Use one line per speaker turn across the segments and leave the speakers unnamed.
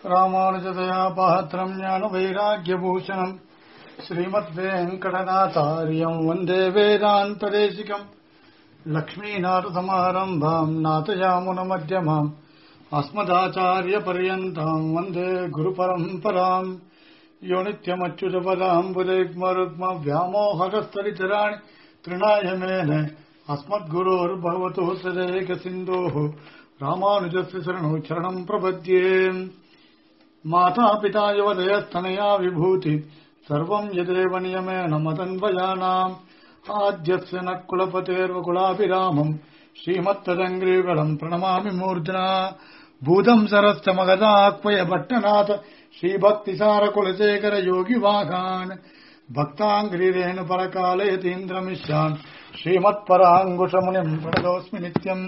ராமானுஜதயா பாத்திரம் ஞான வைராக்கியபூஷணம் ஸ்ரீமத் வெங்கடநாதாரியம் வந்தே வேதாந்ததேசிகம் லக்ஷ்மீநாதசமாரம்பாம் நாதயாமுனமத்தியமாம் अस्मदाचार्यपर्यन्ताम् वन्दे गुरुपरम्पराम् यो नित्यमच्युतपदाम्बुदैग्मरुग्मव्यामोहरस्तरितराणि तृणाय मेन अस्मद्गुरोर्भगवतो सदेकसिन्धोः रामानुजस्य शरणौ शरणम् प्रपद्ये मातापिता युवदयस्तनया विभूति सर्वम् यदेव नियमेन मदन्वयानाम् आद्यस्य न कुलपतेर्वकुलाभिरामम् श्रीमत्तदङ्ग्रीगणम् प्रणमामि मूर्ध्ना भूतम् सरश्च मगदाक्वय भट्टनाथ श्रीभक्तिसारकुलशेखर योगिवाघान् भक्ताङ्ग्रीरेण परकालयतीन्द्रमिश्रान् श्रीमत्पराङ्कुशमुनिम् प्रणतोऽस्मि नित्यम्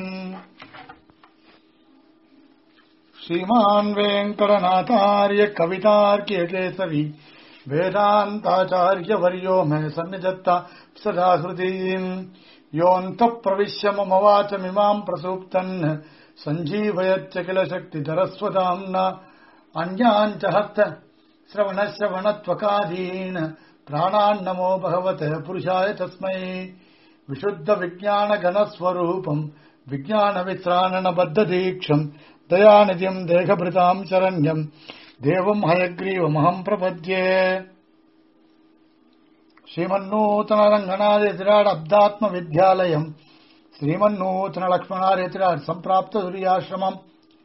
श्रीमान् वेङ्कटनाथार्य कवितार्क्यकेसरी वेदान्ताचार्यवर्यो मे सन्निधत्ता सदा हृदीम् योऽन्तः प्रविश्य मम वाचमिमाम् प्रसूक्तन् सञ्जीवयच्च किल शक्तिधरस्वदाम्ना अन्यान् च हस्त श्रवणश्रवणत्वकादीन् प्राणान्नमो भगवत पुरुषाय तस्मै विशुद्धविज्ञानगणस्वरूपम् विज्ञानवित्राणनबद्धदीक्षम् दयानिधिम् देहभृताम् शरण्यम् देवम् हयग्रीवमहम् प्रपद्ये श्रीमन्नूतनरङ्गनादितिराडब्दात्मविद्यालयम् श्रीमन्नूतनलक्ष्मणादितिराड् सम्प्राप्त दुर्याश्रमम्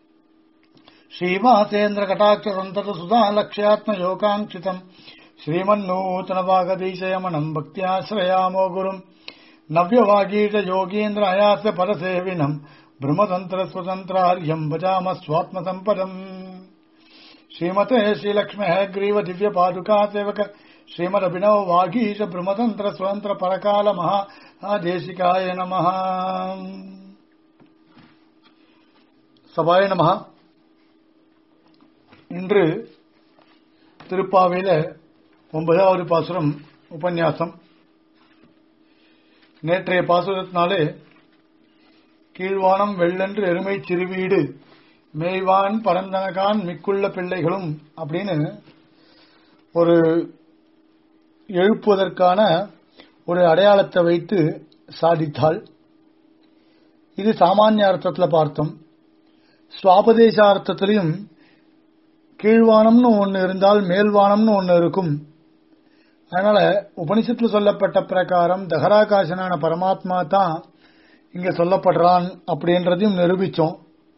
श्रीमासेन्द्रकटाक्षसन्ततसुधालक्ष्यात्मयोगाङ्क्षितम् श्रीमन्नूतनवागदीशयमनम् भक्त्याश्रयामो गुरुम् नव्यवागीश योगीन्द्र अयास्य परसेविनम् ब्रह्मतन्त्रस्वतन्त्रार्यम् भजाम स्वात्मसम्पदम् श्रीमते श्रीलक्ष्म्यः ग्रीव दिव्यपादुका सेवक श्रीमदभिनव वागीश ब्रह्मतन्त्र स्वतन्त्र परकाल महादेशिकाय நமः சபாய நமः இன்று திருப்பாவையில ஒன்பதாவது பாசுரம் உபன்யாசம் நேற்றைய பாசுரத்தினாலே கீழ்வானம் வெள்ளென்று எருமை சிறுவீடு மேய்வான் பரந்தனகான் மிக்குள்ள பிள்ளைகளும் அப்படின்னு ஒரு எழுப்புவதற்கான ஒரு அடையாளத்தை வைத்து சாதித்தாள் இது சாமானிய அர்த்தத்தில் பார்த்தோம் சுவாபதேச அர்த்தத்திலையும் கீழ்வானம்னு ஒன்று இருந்தால் மேல்வானம்னு ஒன்று இருக்கும் அதனால உபனிஷத்துல சொல்லப்பட்ட பிரகாரம் தகராகாசனான பரமாத்மா தான் இங்க சொல்லப்படுறான் அப்படின்றதையும் நிரூபிச்சோம்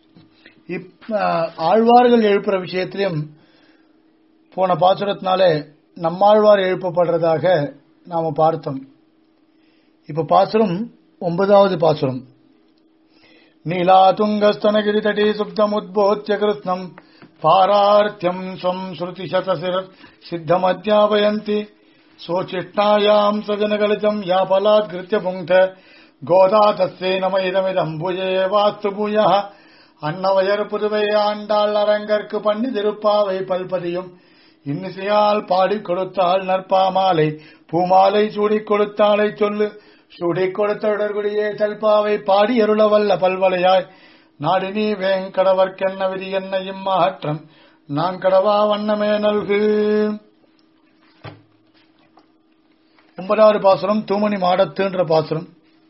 ஆழ்வார்கள் எழுப்புற விஷயத்திலையும் போன பாசுரத்தினாலே நம்மாழ்வார் எழுப்பப்படுறதாக நாம பார்த்தோம் இப்ப பாசுரம் ஒன்பதாவது பாசுரம் நீலாதுங்கஸ்தனகிரி தடி சுப்தம் உத்போத்திய கிருஷ்ணம் பாரார்த்தியம் ஸ்வம் ஸ்ருதி சதசிர சித்தம் அத்தியாபயந்தி சோச்சிஷ்டாயாம் சஜனகலிதம் யாபலாத் கிருத்திய புங்க கோதா தஸ்தே நம இதமிதம் புஜே வாஸ்து பூயா அன்னவயர் புதுவை ஆண்டாள் அரங்கற்கு பண்ணி திருப்பாவை பல்பதியும் இன்னிசையால் பாடி கொடுத்தாள் நற்பாமாலை பூமாலை சூடிக் கொடுத்தாளை சொல்லு சூடிக் கொடுத்த உடற்குடியே செல்பாவை பாடி அருளவல்ல பல்வலையாய் நாடினி வேங்கடவர்க்கென்ன விதி என்ன இம்மாற்றம் நான் கடவா வண்ணமே நல்கு ஒன்பதாவது பாசுரம் தூமணி மாடத்துன்ற பாசுரம்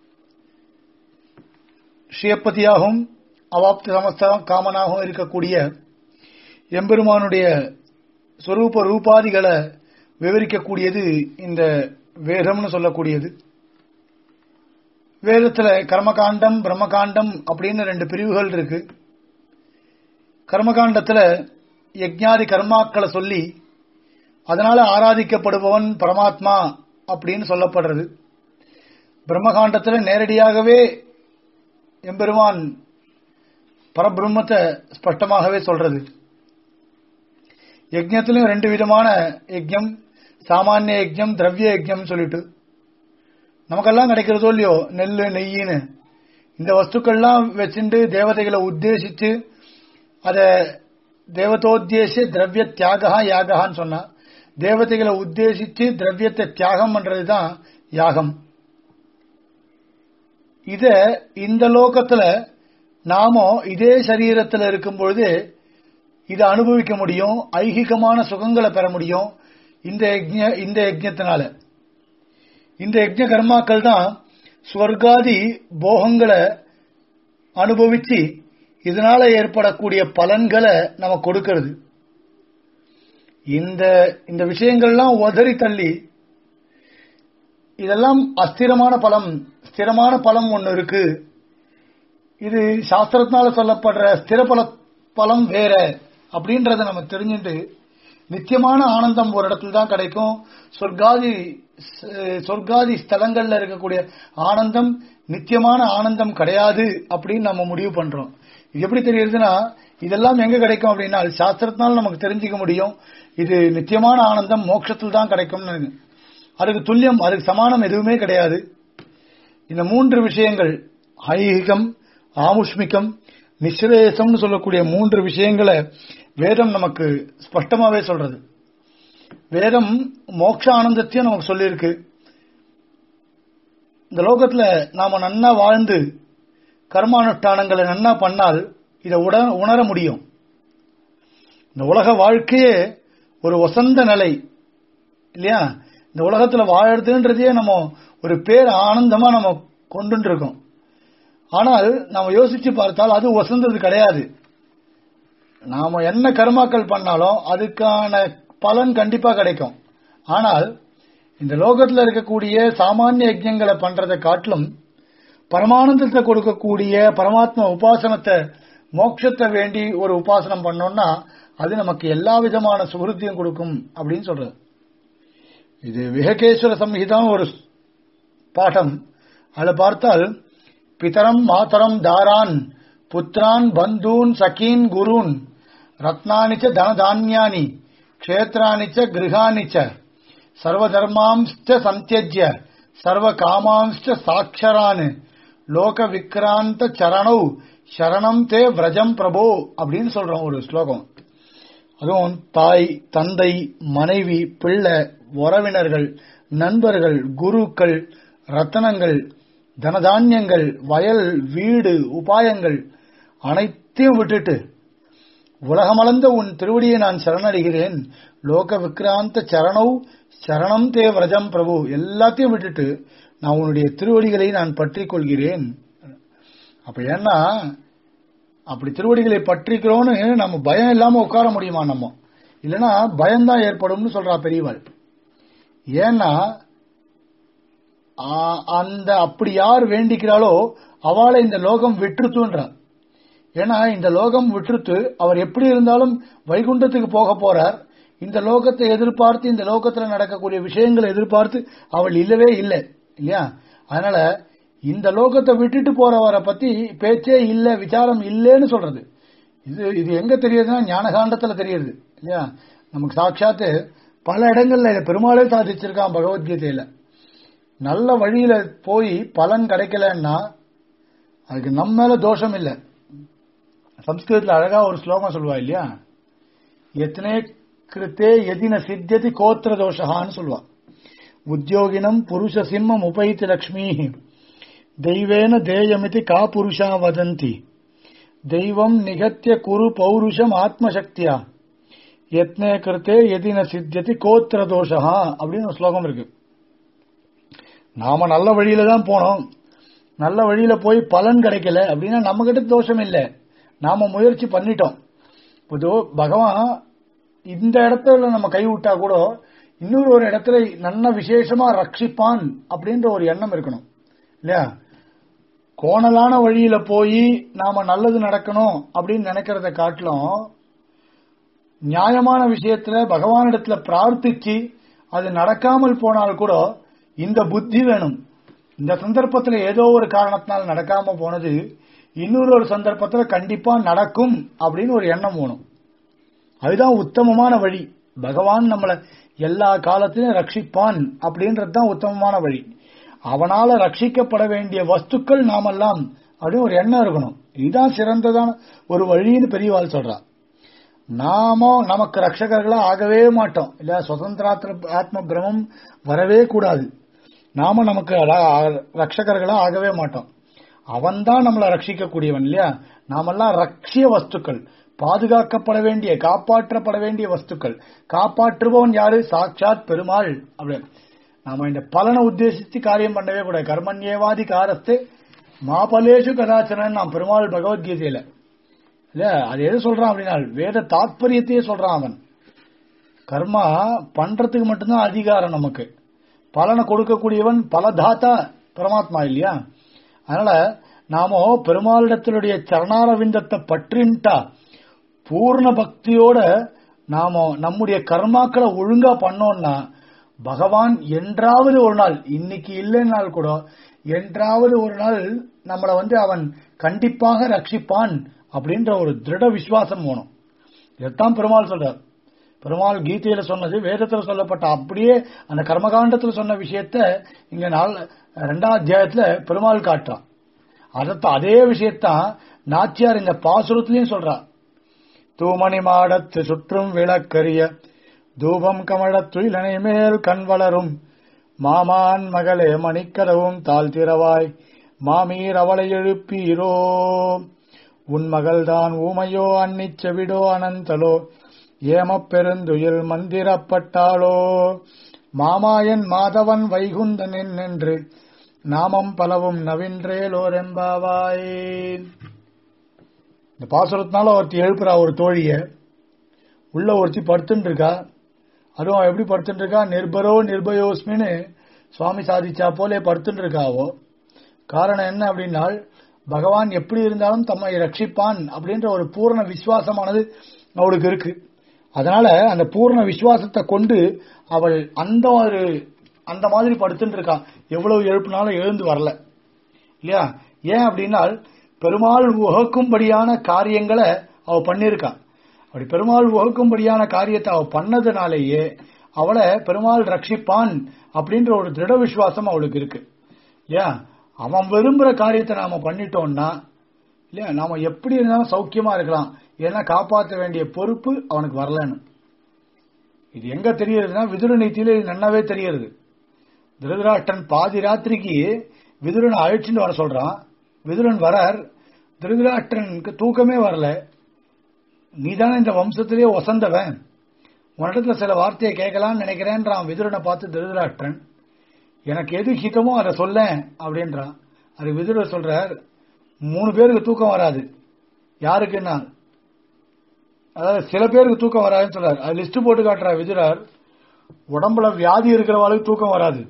ஸ்ரீயப்பதியாகவும் அவாப்த சமஸ்த காமனாகவும் இருக்கக்கூடிய எம்பெருமானுடைய சொரூப ரூபாதிகளை விவரிக்கக்கூடியது இந்த வேதம்னு சொல்லக்கூடியது வேதத்துல கர்மகாண்டம் பிரம்மகாண்டம் அப்படின்னு ரெண்டு பிரிவுகள் இருக்கு கர்மகாண்டத்துல யஜ்ஞாதி கர்மாக்களை சொல்லி அதனால ஆராதிக்கப்படுபவன் பரமாத்மா அப்படின்னு சொல்லப்படுறது பிரம்மகாண்டத்துல நேரடியாகவே எம்பெருமான் பரபிரம்மத்தை ஸ்பஷ்டமாகவே சொல்றது யஜ்யத்திலும் ரெண்டு விதமான யஜ்யம் சாமானிய யஜ்யம் திரவிய யஜ்யம் சொல்லிட்டு நமக்கெல்லாம் கிடைக்கிறதோ இல்லையோ நெல் நெய்யின்னு இந்த வஸ்துக்கள்லாம் வச்சுட்டு தேவதைகளை உத்தேசிச்சு அத தேவதோத்தேச திரவிய தியாகா யாகான்னு சொன்னா தேவதைகளை உத்தேசிச்சு திரவியத்தை தியாகம் பண்றதுதான் யாகம் இத இந்த லோகத்துல நாமோ இதே சரீரத்தில் இருக்கும் பொழுது இதை அனுபவிக்க முடியும் ஐகிகமான சுகங்களை பெற முடியும் இந்த யஜ்ஞ இந்த யஜ்ஞத்தினால இந்த யஜ்ஞ கர்மாக்கள் தான் ஸ்வர்காதி போகங்களை அனுபவிச்சு இதனால ஏற்படக்கூடிய பலன்களை நம்ம கொடுக்கிறது இந்த இந்த விஷயங்கள்லாம் உதறி தள்ளி இதெல்லாம் அஸ்திரமான பலம் ஸ்திரமான பலம் ஒன்று இருக்கு இது சாஸ்திரத்தினால சொல்லப்படுற ஸ்திர பல பலம் வேற அப்படின்றத நம்ம தெரிஞ்சுட்டு நித்தியமான ஆனந்தம் ஒரு இடத்துல தான் கிடைக்கும் சொர்க்காதி சொர்க்காதி ஸ்தலங்கள்ல இருக்கக்கூடிய ஆனந்தம் நித்தியமான ஆனந்தம் கிடையாது அப்படின்னு நம்ம முடிவு பண்றோம் இது எப்படி தெரியுதுன்னா இதெல்லாம் எங்க கிடைக்கும் அப்படின்னா சாஸ்திரத்தினால நமக்கு தெரிஞ்சுக்க முடியும் இது நித்தியமான ஆனந்தம் மோட்சத்தில் தான் கிடைக்கும்னு அதுக்கு துல்லியம் அதுக்கு சமானம் எதுவுமே கிடையாது இந்த மூன்று விஷயங்கள் ஐகிகம் ஆமுஷ்மிகம் நிஸ்ரேசம்னு சொல்லக்கூடிய மூன்று விஷயங்களை வேதம் நமக்கு ஸ்பஷ்டமாவே சொல்றது வேதம் மோட்ச ஆனந்தத்தையும் நமக்கு சொல்லியிருக்கு இந்த லோகத்துல நாம நன்னா வாழ்ந்து கர்மானுஷ்டானங்களை நன்னா பண்ணால் இதை உட உணர முடியும் இந்த உலக வாழ்க்கையே ஒரு வசந்த நிலை இல்லையா இந்த உலகத்துல வாழறதுன்றதையே நம்ம ஒரு பேர் ஆனந்தமா நம்ம கொண்டு இருக்கோம் ஆனால் நாம யோசிச்சு பார்த்தால் அது வசந்தது கிடையாது நாம என்ன கர்மாக்கள் பண்ணாலும் அதுக்கான பலன் கண்டிப்பா கிடைக்கும் ஆனால் இந்த லோகத்தில் இருக்கக்கூடிய சாமானிய யஜ்யங்களை பண்றதை காட்டிலும் பரமானந்தத்தை கொடுக்கக்கூடிய பரமாத்மா உபாசனத்தை மோட்சத்தை வேண்டி ஒரு உபாசனம் பண்ணோம்னா அது நமக்கு எல்லா விதமான சுகிருத்தியும் கொடுக்கும் அப்படின்னு சொல்றது இது விவேகேஸ்வர சம்ஹிதான் ஒரு பாடம் அதில் பார்த்தால் பிதரம் மாதரம் தாரான் புத்திரான் பந்தூன் சகீன் குருன் ரத்னானிச்ச தனதானியானி க்ஷேத்ராணிச்ச கிருஹானிச்ச சர்வதர்மாம்ச்ச சந்தியஜ்ய சர்வ காமாம்ச்ச சாட்சரான் லோக விக்ராந்த சரணௌ சரணம் தே விரஜம் பிரபோ அப்படின்னு சொல்றோம் ஒரு ஸ்லோகம் அதுவும் தாய் தந்தை மனைவி பிள்ளை உறவினர்கள் நண்பர்கள் குருக்கள் ரத்தனங்கள் தனதானியங்கள் வயல் வீடு உபாயங்கள் அனைத்தையும் விட்டுட்டு உலகமளந்த உன் திருவடியை நான் சரணடைகிறேன் லோக விக்ராந்த சரணவ் சரணம் தே விரஜம் பிரபு எல்லாத்தையும் விட்டுட்டு நான் உன்னுடைய திருவடிகளை நான் பற்றி கொள்கிறேன் அப்ப ஏன்னா அப்படி திருவடிகளை பற்றிக்கிறோன்னு நம்ம பயம் இல்லாம உட்கார முடியுமா நம்ம இல்லைன்னா பயம்தான் ஏற்படும்னு சொல்றா பெரியவாள் ஏன்னா அந்த அப்படி யார் வேண்டிக்கிறாளோ அவளை இந்த லோகம் விட்டுருத்துன்றார் ஏன்னா இந்த லோகம் விட்டுருத்து அவர் எப்படி இருந்தாலும் வைகுண்டத்துக்கு போக போறார் இந்த லோகத்தை எதிர்பார்த்து இந்த லோகத்துல நடக்கக்கூடிய விஷயங்களை எதிர்பார்த்து அவள் இல்லவே இல்லை இல்லையா அதனால இந்த லோகத்தை விட்டுட்டு போறவரை பத்தி பேச்சே இல்ல விசாரம் இல்லைன்னு சொல்றது இது இது எங்க தெரியுதுன்னா ஞானகாண்டத்துல தெரியுது இல்லையா நமக்கு சாட்சாத்து பல இடங்கள்ல இதை பெருமாளே சாதிச்சிருக்கான் பகவத்கீதையில நல்ல வழியில போய் பலன் கிடைக்கலன்னா அதுக்கு நம்ம மேல தோஷம் இல்லை சம்ஸ்கிருதத்தில் அழகா ஒரு ஸ்லோகம் சொல்லுவா இல்லையா எத்தனை கிருத்தே எதின சித்தியதி கோத்திர தோஷகான்னு சொல்லுவா உத்தியோகினம் புருஷ சிம்மம் உபைத்தி லக்ஷ்மி தெய்வேன தேயமிதி கா புருஷா வதந்தி தெய்வம் நிகத்திய குரு பௌருஷம் ஆத்மசக்தியா எத்னே கிருத்தே எதின சித்தியதி கோத்திர தோஷகா அப்படின்னு ஒரு ஸ்லோகம் இருக்கு நாம நல்ல வழியில தான் போனோம் நல்ல வழியில போய் பலன் கிடைக்கல அப்படின்னா நம்ம கிட்ட தோஷம் இல்லை நாம முயற்சி பண்ணிட்டோம் இப்போ பகவான் இந்த இடத்துல நம்ம கைவிட்டா கூட இன்னொரு ஒரு இடத்துல நல்ல விசேஷமா ரட்சிப்பான் அப்படின்ற ஒரு எண்ணம் இருக்கணும் இல்லையா கோணலான வழியில போய் நாம நல்லது நடக்கணும் அப்படின்னு நினைக்கிறத காட்டிலும் நியாயமான விஷயத்துல பகவானிடத்துல பிரார்த்திச்சு அது நடக்காமல் போனால் கூட இந்த புத்தி வேணும் இந்த சந்தர்ப்பத்துல ஏதோ ஒரு காரணத்தினால் நடக்காம போனது இன்னொரு ஒரு சந்தர்ப்பத்துல கண்டிப்பா நடக்கும் அப்படின்னு ஒரு எண்ணம் வேணும் அதுதான் உத்தமமான வழி பகவான் நம்மளை எல்லா காலத்திலும் ரட்சிப்பான் அப்படின்றது தான் உத்தமமான வழி அவனால ரட்சிக்கப்பட வேண்டிய வஸ்துக்கள் நாமெல்லாம் அப்படின்னு ஒரு எண்ணம் இருக்கணும் இதுதான் சிறந்ததான ஒரு வழின்னு பெரியவாள் சொல்றா நாமோ நமக்கு ரட்சகர்களா ஆகவே மாட்டோம் இல்ல சுதந்திராத்திர ஆத்ம பிரமம் வரவே கூடாது நாம நமக்கு ரட்சகர்களா ஆகவே மாட்டோம் அவன் தான் நம்மளை ரட்சிக்க கூடியவன் இல்லையா நாமெல்லாம் ரட்சிய வஸ்துக்கள் பாதுகாக்கப்பட வேண்டிய காப்பாற்றப்பட வேண்டிய வஸ்துக்கள் காப்பாற்றுபவன் யாரு சாட்சாத் பெருமாள் அப்படின்னு நாம இந்த பலனை உத்தேசித்து காரியம் பண்ணவே கூடாது கர்மண்யேவாதி காரஸ்தே மாபலேஷு கதாச்சனன் நாம் பெருமாள் பகவத்கீதையில இல்ல அது எது சொல்றான் அப்படின்னா வேத தாத்பரியத்தையே சொல்றான் அவன் கர்மா பண்றதுக்கு மட்டும்தான் அதிகாரம் நமக்கு பலனை கொடுக்கக்கூடியவன் பலதாத்தா பரமாத்மா இல்லையா அதனால நாம பெருமாளிடத்தினுடைய சரணாரவிந்தத்தை பற்றின்ட்டா பூர்ண பக்தியோட நாம நம்முடைய கர்மாக்களை ஒழுங்கா பண்ணோம்னா பகவான் என்றாவது ஒரு நாள் இன்னைக்கு இல்லைன்னால் கூட என்றாவது ஒரு நாள் நம்மளை வந்து அவன் கண்டிப்பாக ரட்சிப்பான் அப்படின்ற ஒரு திருட விசுவாசம் வேணும் இதைத்தான் பெருமாள் சொல்றார் பெருமாள் கீதையில சொன்னது வேதத்துல சொல்லப்பட்ட அப்படியே அந்த கர்மகாண்டத்துல சொன்ன விஷயத்த இங்க நாள் ரெண்டாம் அத்தியாயத்துல பெருமாள் காட்டுறான் அதத்தான் அதே விஷயத்தான் நாச்சியார் இந்த பாசுரத்திலையும் சொல்றார் தூமணி மாடத்து சுற்றும் விளக்கரிய தூபம் கமழத் துயிலனை மேல் கண் வளரும் மாமான் மகளே மணிக்கதவும் தாழ் திறவாய் மாமீர் அவளை எழுப்பீரோ உன் மகள்தான் ஊமையோ அன்னிச் செவிடோ அனந்தலோ ஏமப் பெருந்துயில் மந்திரப்பட்டாளோ மாமாயன் மாதவன் வைகுந்தன் என்று நாமம் பலவும் நவின்றேலோரெம்பாவாய் இந்த பாசுரத்தினால ஒருத்தி எழுப்புறா ஒரு தோழிய உள்ள ஒருத்தி படுத்துட்டு இருக்கா அதுவும் அவ எப்படி படுத்துட்டு இருக்கா நிர்பரோ நிர்பயோஸ்மின்னு சுவாமி சாதிச்சா போலே படுத்துட்டு இருக்காவோ காரணம் என்ன அப்படின்னா பகவான் எப்படி இருந்தாலும் தம்மை ரட்சிப்பான் அப்படின்ற ஒரு பூரண விசுவாசமானது அவளுக்கு இருக்கு அதனால அந்த பூரண விசுவாசத்தை கொண்டு அவள் அந்த ஒரு அந்த மாதிரி படுத்துட்டு இருக்கா எவ்வளவு எழுப்புனாலும் எழுந்து வரல இல்லையா ஏன் அப்படின்னா பெருமாள் உகக்கும்படியான காரியங்களை அவ பண்ணிருக்கா அப்படி பெருமாள் உகக்கும்படியான காரியத்தை அவ பண்ணதுனாலேயே அவளை பெருமாள் ரட்சிப்பான் அப்படின்ற ஒரு திருட விசுவாசம் அவளுக்கு இருக்கு இல்லையா அவன் விரும்புற காரியத்தை நாம பண்ணிட்டோம்னா இல்லையா நாம எப்படி இருந்தாலும் சௌக்கியமா இருக்கலாம் ஏன்னா காப்பாற்ற வேண்டிய பொறுப்பு அவனுக்கு வரலன்னு இது எங்க தெரியுதுன்னா விதுர நீத்தியில இது நன்னாவே தெரியுது திருதராஷ்டன் பாதி ராத்திரிக்கு விதுரனை அழைச்சிட்டு வர சொல்றான் விதுரன் வரார் திருதராஷ்டனுக்கு தூக்கமே வரல நீதானே இந்த வம்சத்திலேயே ஒசந்தவன் உன்னிடத்துல சில வார்த்தையை கேட்கலாம்னு நினைக்கிறேன்றான் விதுரனை பார்த்து திருதராஷ்டன் எனக்கு எது ஹிதமோ அதை சொல்ல அப்படின்றான் அது விதுரர் சொல்றார் மூணு பேருக்கு தூக்கம் வராது யாருக்குன்னா அதாவது சில பேருக்கு தூக்கம் வராதுன்னு சொல்றாரு அது லிஸ்ட் போட்டு காட்டுறா விதுரர் உடம்புல வியாதி இருக்கிறவளுக்கு தூக்கம் வராது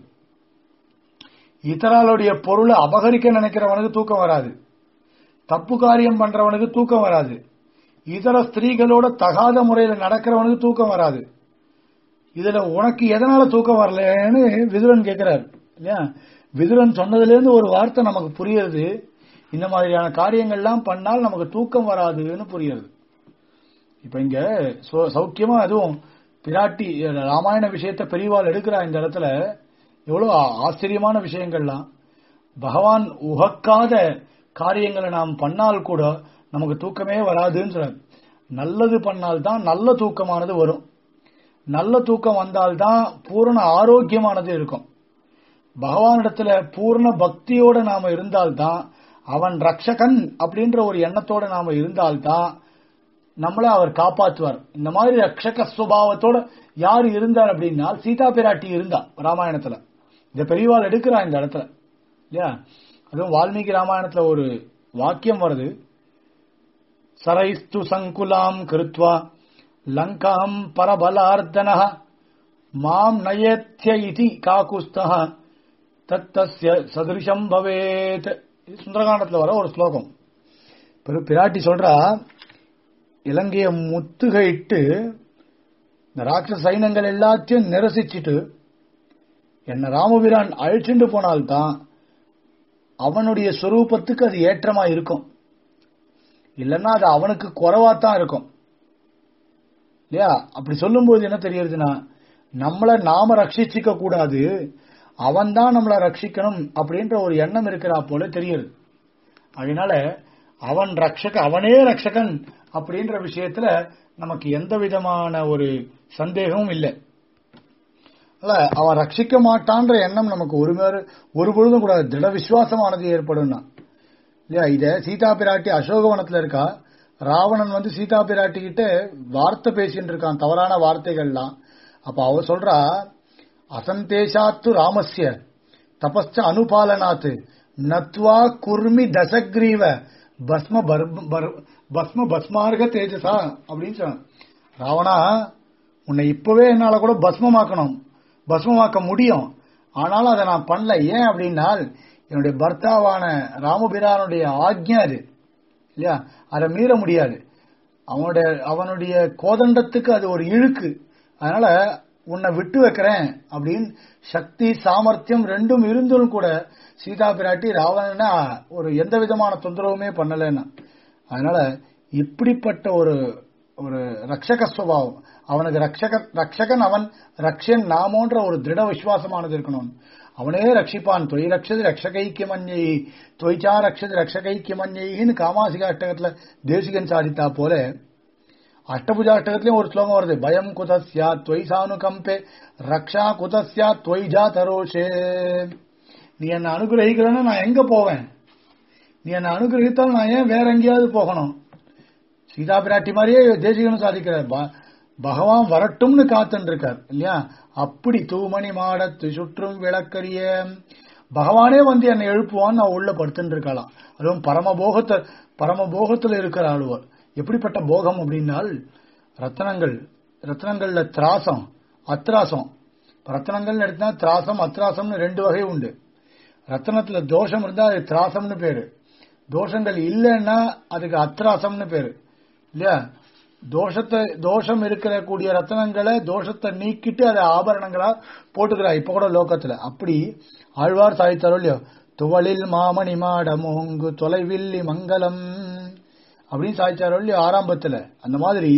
இத்தராளுடைய பொருளை அபகரிக்க நினைக்கிறவனுக்கு தூக்கம் வராது தப்பு காரியம் பண்றவனுக்கு தூக்கம் வராது இதர ஸ்திரீகளோட தகாத முறையில நடக்கிறவனுக்கு தூக்கம் வராது இதுல உனக்கு எதனால தூக்கம் வரலன்னு விதுரன் கேட்கிறார் இல்லையா விதுரன் சொன்னதுல இருந்து ஒரு வார்த்தை நமக்கு புரியுது இந்த மாதிரியான காரியங்கள்லாம் பண்ணால் நமக்கு தூக்கம் வராதுன்னு புரியுது இப்ப இங்க சௌ- சௌக்கியமா அதுவும் பிராட்டி ராமாயண விஷயத்தை பெரியவாள் எடுக்கிறா இந்த இடத்துல எவ்வளவு ஆ- ஆச்சரியமான விஷயங்கள்லாம் பகவான் உகக்காத காரியங்களை நாம் பண்ணால் கூட நமக்கு தூக்கமே வராதுன்னு சொல்றாரு நல்லது பண்ணால்தான் நல்ல தூக்கமானது வரும் நல்ல தூக்கம் வந்தால்தான் பூரண ஆரோக்கியமானது இருக்கும் பகவானிடத்துல பூர்ண பக்தியோட நாம இருந்தால்தான் அவன் ரக்ஷகன் அப்படின்ற ஒரு எண்ணத்தோட நாம இருந்தால்தான் நம்மள அவர் காப்பாற்றுவார் இந்த மாதிரி ரக்ஷக சுபாவத்தோட யார் இருந்தார் அப்படின்னா சீதா பிராட்டி இருந்தா ராமாயணத்துல இந்த பெரியவாள் எடுக்கிறா இந்த இடத்துல இல்லையா அதுவும் வால்மீகி ராமாயணத்துல ஒரு வாக்கியம் வருது சரைஸ்து சங்குலாம் கிருத்வா லங்காம் பரபலார்த்தன மாம் நயத்ய இதி காகுஸ்தः தத்தஸ்ய சதிருஷம் பவேத் இது சுந்தரகாண்டத்துல வர ஒரு ஸ்லோகம் பெரு- பிராட்டி சொல்றா இலங்கைய முத்துகையிட்டு இந்த ராட்சச சைன்யங்கள் எல்லாத்தையும் நிரசிச்சிட்டு என்ன ராமபிரான் அழிச்சுண்டு போனால்தான் அவனுடைய சொரூபத்துக்கு அது ஏற்றமா இருக்கும் இல்லைன்னா அது அவனுக்கு குறைவாத்தான் இருக்கும் இல்லையா அப்படி சொல்லும்போது என்ன தெரியறதுன்னா நம்மள நாம ரட்சிச்சுக்க கூடாது அவன் தான் நம்மள ரட்சிக்கணும் அப்படின்ற ஒரு எண்ணம் இருக்கிறா போல தெரியுது அதனால அவன் ரட்சக அவனே ரட்சகன் அப்படின்ற விஷயத்துல நமக்கு எந்த விதமான ஒரு சந்தேகமும் இல்லை அல்ல அவன் ரட்சிக்க மாட்டான்ற எண்ணம் நமக்கு ஒரு மேறு- ஒரு பொழுதும் கூடாது திட விசுவாசமானது ஏற்படும்னா இல்லையா இத சீதா பிராட்டி அசோகவனத்துல இருக்கா ராவணன் வந்து சீதா பிராட்டி கிட்ட வார்த்தை பேசிட்டு இருக்கான் தவறான வார்த்தைகள்லாம் அப்ப அவ சொல்றா அசந்தேஷாத்து ராமஸ்ய தபஸ்ச அனுபாலனாத்து நத்வா குர்மி தசக்ரீவ பஸ்ம பர்- பர்- பஸ்ம பஸ்மார்க தேஜசா அப்படின்னு சொன்னான் ராவணா உன்னை இப்பவே என்னால கூட பஸ்மமாக்கணும் பஸ்மமாக்க முடியும் ஆனாலும் அதை நான் பண்ணல ஏன் அப்படின்னால் என்னுடைய பர்த்தாவான ராமபிரானுடைய ஆக்ஞை அது இல்லையா அதை மீற முடியாது அவனுடைய அவனுடைய கோதண்டத்துக்கு அது ஒரு இழுக்கு அதனால உன்னை விட்டு வைக்கிறேன் அப்படின்னு சக்தி சாமர்த்தியம் ரெண்டும் இருந்தும் கூட சீதா பிராட்டி ராவணனா ஒரு எந்த விதமான தொந்தரவுமே பண்ணலன்னா அதனால இப்படிப்பட்ட ஒரு ஒரு ரக்ஷக சுவாவம் அவனுக்கு ரக்ஷக ரக்ஷகன் அவன் ரக்ஷன் நாமோன்ற ஒரு திருட விசுவாசமானது இருக்கணும் அவனே ரட்சிப்பான் தொய் ரக்ஷது ரக்ஷகைக்கியமஞ்சை தொய்ச்சா ரக்ஷது ரக்ஷகைக்கியமஞ்சைன்னு காமாசிக அஷ்டகத்துல தேசிகன் சாதித்தா போல அஷ்டபுஜா அஷ்டகத்திலயும் ஒரு ஸ்லோகம் வருது பயம் குதஸ்யா தொய் சானுகம்பே ரக்ஷா குதஸ்யா தொய்ஜா தரோஷே நீ என்ன அனுகிரகிக்கலன்னா நான் எங்க போவேன் நீ என்ன அனுகிரகித்தால் நான் ஏன் வேற எங்கேயாவது போகணும் சீதா பிராட்டி மாதிரியே தேசிகனும் சாதிக்கிறார் ப- பகவான் வரட்டும்னு காத்துன்னு இருக்கார் இல்லையா அப்படி தூமணி மாடத்து சுற்றும் விளக்கரிய பகவானே வந்து என்னை எழுப்புவான்னு நான் உள்ள படுத்துட்டு இருக்கலாம் அதுவும் பரமபோகத்தை பரமபோகத்துல இருக்கிற ஆளுவர் எப்படிப்பட்ட போகம் அப்படின்னால் ரத்னங்கள் ரத்னங்கள்ல திராசம் அத்ராசம் ரத்னங்கள் எடுத்தா திராசம் அத்ராசம்னு ரெண்டு வகை உண்டு ரத்னத்துல தோஷம் இருந்தா அது திராசம்னு பேரு தோஷங்கள் இல்லைன்னா அதுக்கு அத்ராசம்னு பேரு இல்லையா தோஷத்தை தோஷம் இருக்கிற கூடிய ரத்னங்களை தோஷத்தை நீக்கிட்டு அதை ஆபரணங்களா போட்டுக்கிறா இப்ப கூட லோகத்துல அப்படி ஆழ்வார் சாதித்தாரோ இல்லையோ துவளில் மாமணி மாடமோங்கு தொலைவில்லி மங்கலம் அப்படின்னு சாதிச்சாரோ இல்லையோ ஆரம்பத்துல அந்த மாதிரி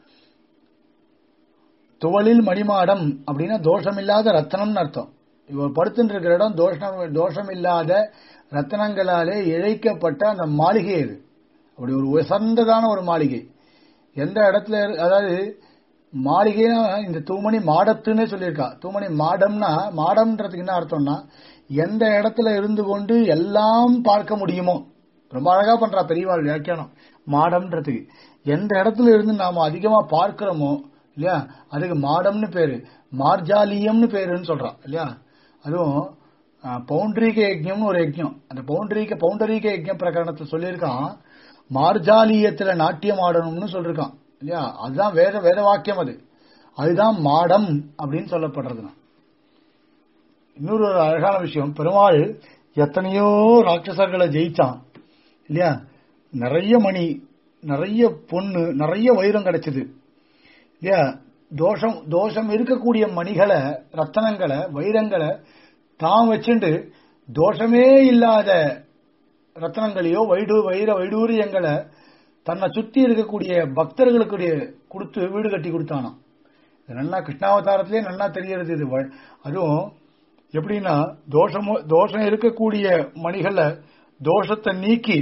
துவளில் மணிமாடம் அப்படின்னா தோஷமில்லாத ரத்தனம்னு அர்த்தம் இவர் படுத்துட்டு இருக்கிற இடம் தோஷம் தோஷம் இல்லாத ரத்தனங்களாலே இழைக்கப்பட்ட அந்த மாளிகை இது அப்படி ஒரு உசந்ததான ஒரு மாளிகை எந்த இடத்துல இரு- அதாவது மாளிகைனா இந்த தூமணி மாடத்துன்னே சொல்லியிருக்கா தூமணி மாடம்னா மாடம்ன்றதுக்கு என்ன அர்த்தம்னா எந்த இடத்துல இருந்து கொண்டு எல்லாம் பார்க்க முடியுமோ ரொம்ப அழகா பண்றா பெரியவாள் வியாக்கியானம் மாடம்ன்றதுக்கு எந்த இடத்துல இருந்து நாம அதிகமா பார்க்கிறோமோ இல்லையா அதுக்கு மாடம்னு பேரு மார்ஜாலியம்னு பேருன்னு சொல்றா இல்லையா அதுவும் அஹ், பௌண்டரீக யஜ்ஞம்னு ஒரு யஜ்ஞம் அந்த பௌண்டரீக பௌண்டரீக யஜ்ஞ பிரகரணத்தை சொல்லியிருக்கான் மார்ஜாலியத்துல நாட்டியம் ஆடணும்னு சொல்லிருக்கான் இல்லையா அதுதான் வேத வேத வாக்கியம் அது அதுதான் மாடம் அப்படின்னு சொல்லப்படுறதுனா இன்னொரு ஒரு அழகான விஷயம் பெருமாள் எத்தனையோ ராட்சசர்களை ஜெயிச்சான் இல்லையா நிறைய மணி நிறைய பொண்ணு நிறைய வைரம் கிடைச்சது இல்லையா தோஷம் தோஷம் இருக்கக்கூடிய மணிகளை ரத்தனங்களை வைரங்களை தான் வச்சுண்டு தோஷமே இல்லாத ரத்னங்களையோ வைடு வைர வைடூரியங்களை தன்னை சுத்தி இருக்கக்கூடிய பக்தர்களுக்கு கொடுத்து வீடு கட்டி கொடுத்தானாம் இது நல்லா கிருஷ்ணாவதாரத்திலே நல்லா தெரியறது இது வ- அதுவும் எப்படின்னா தோஷம் தோஷம் இருக்கக்கூடிய மணிகளை தோஷத்தை நீக்கி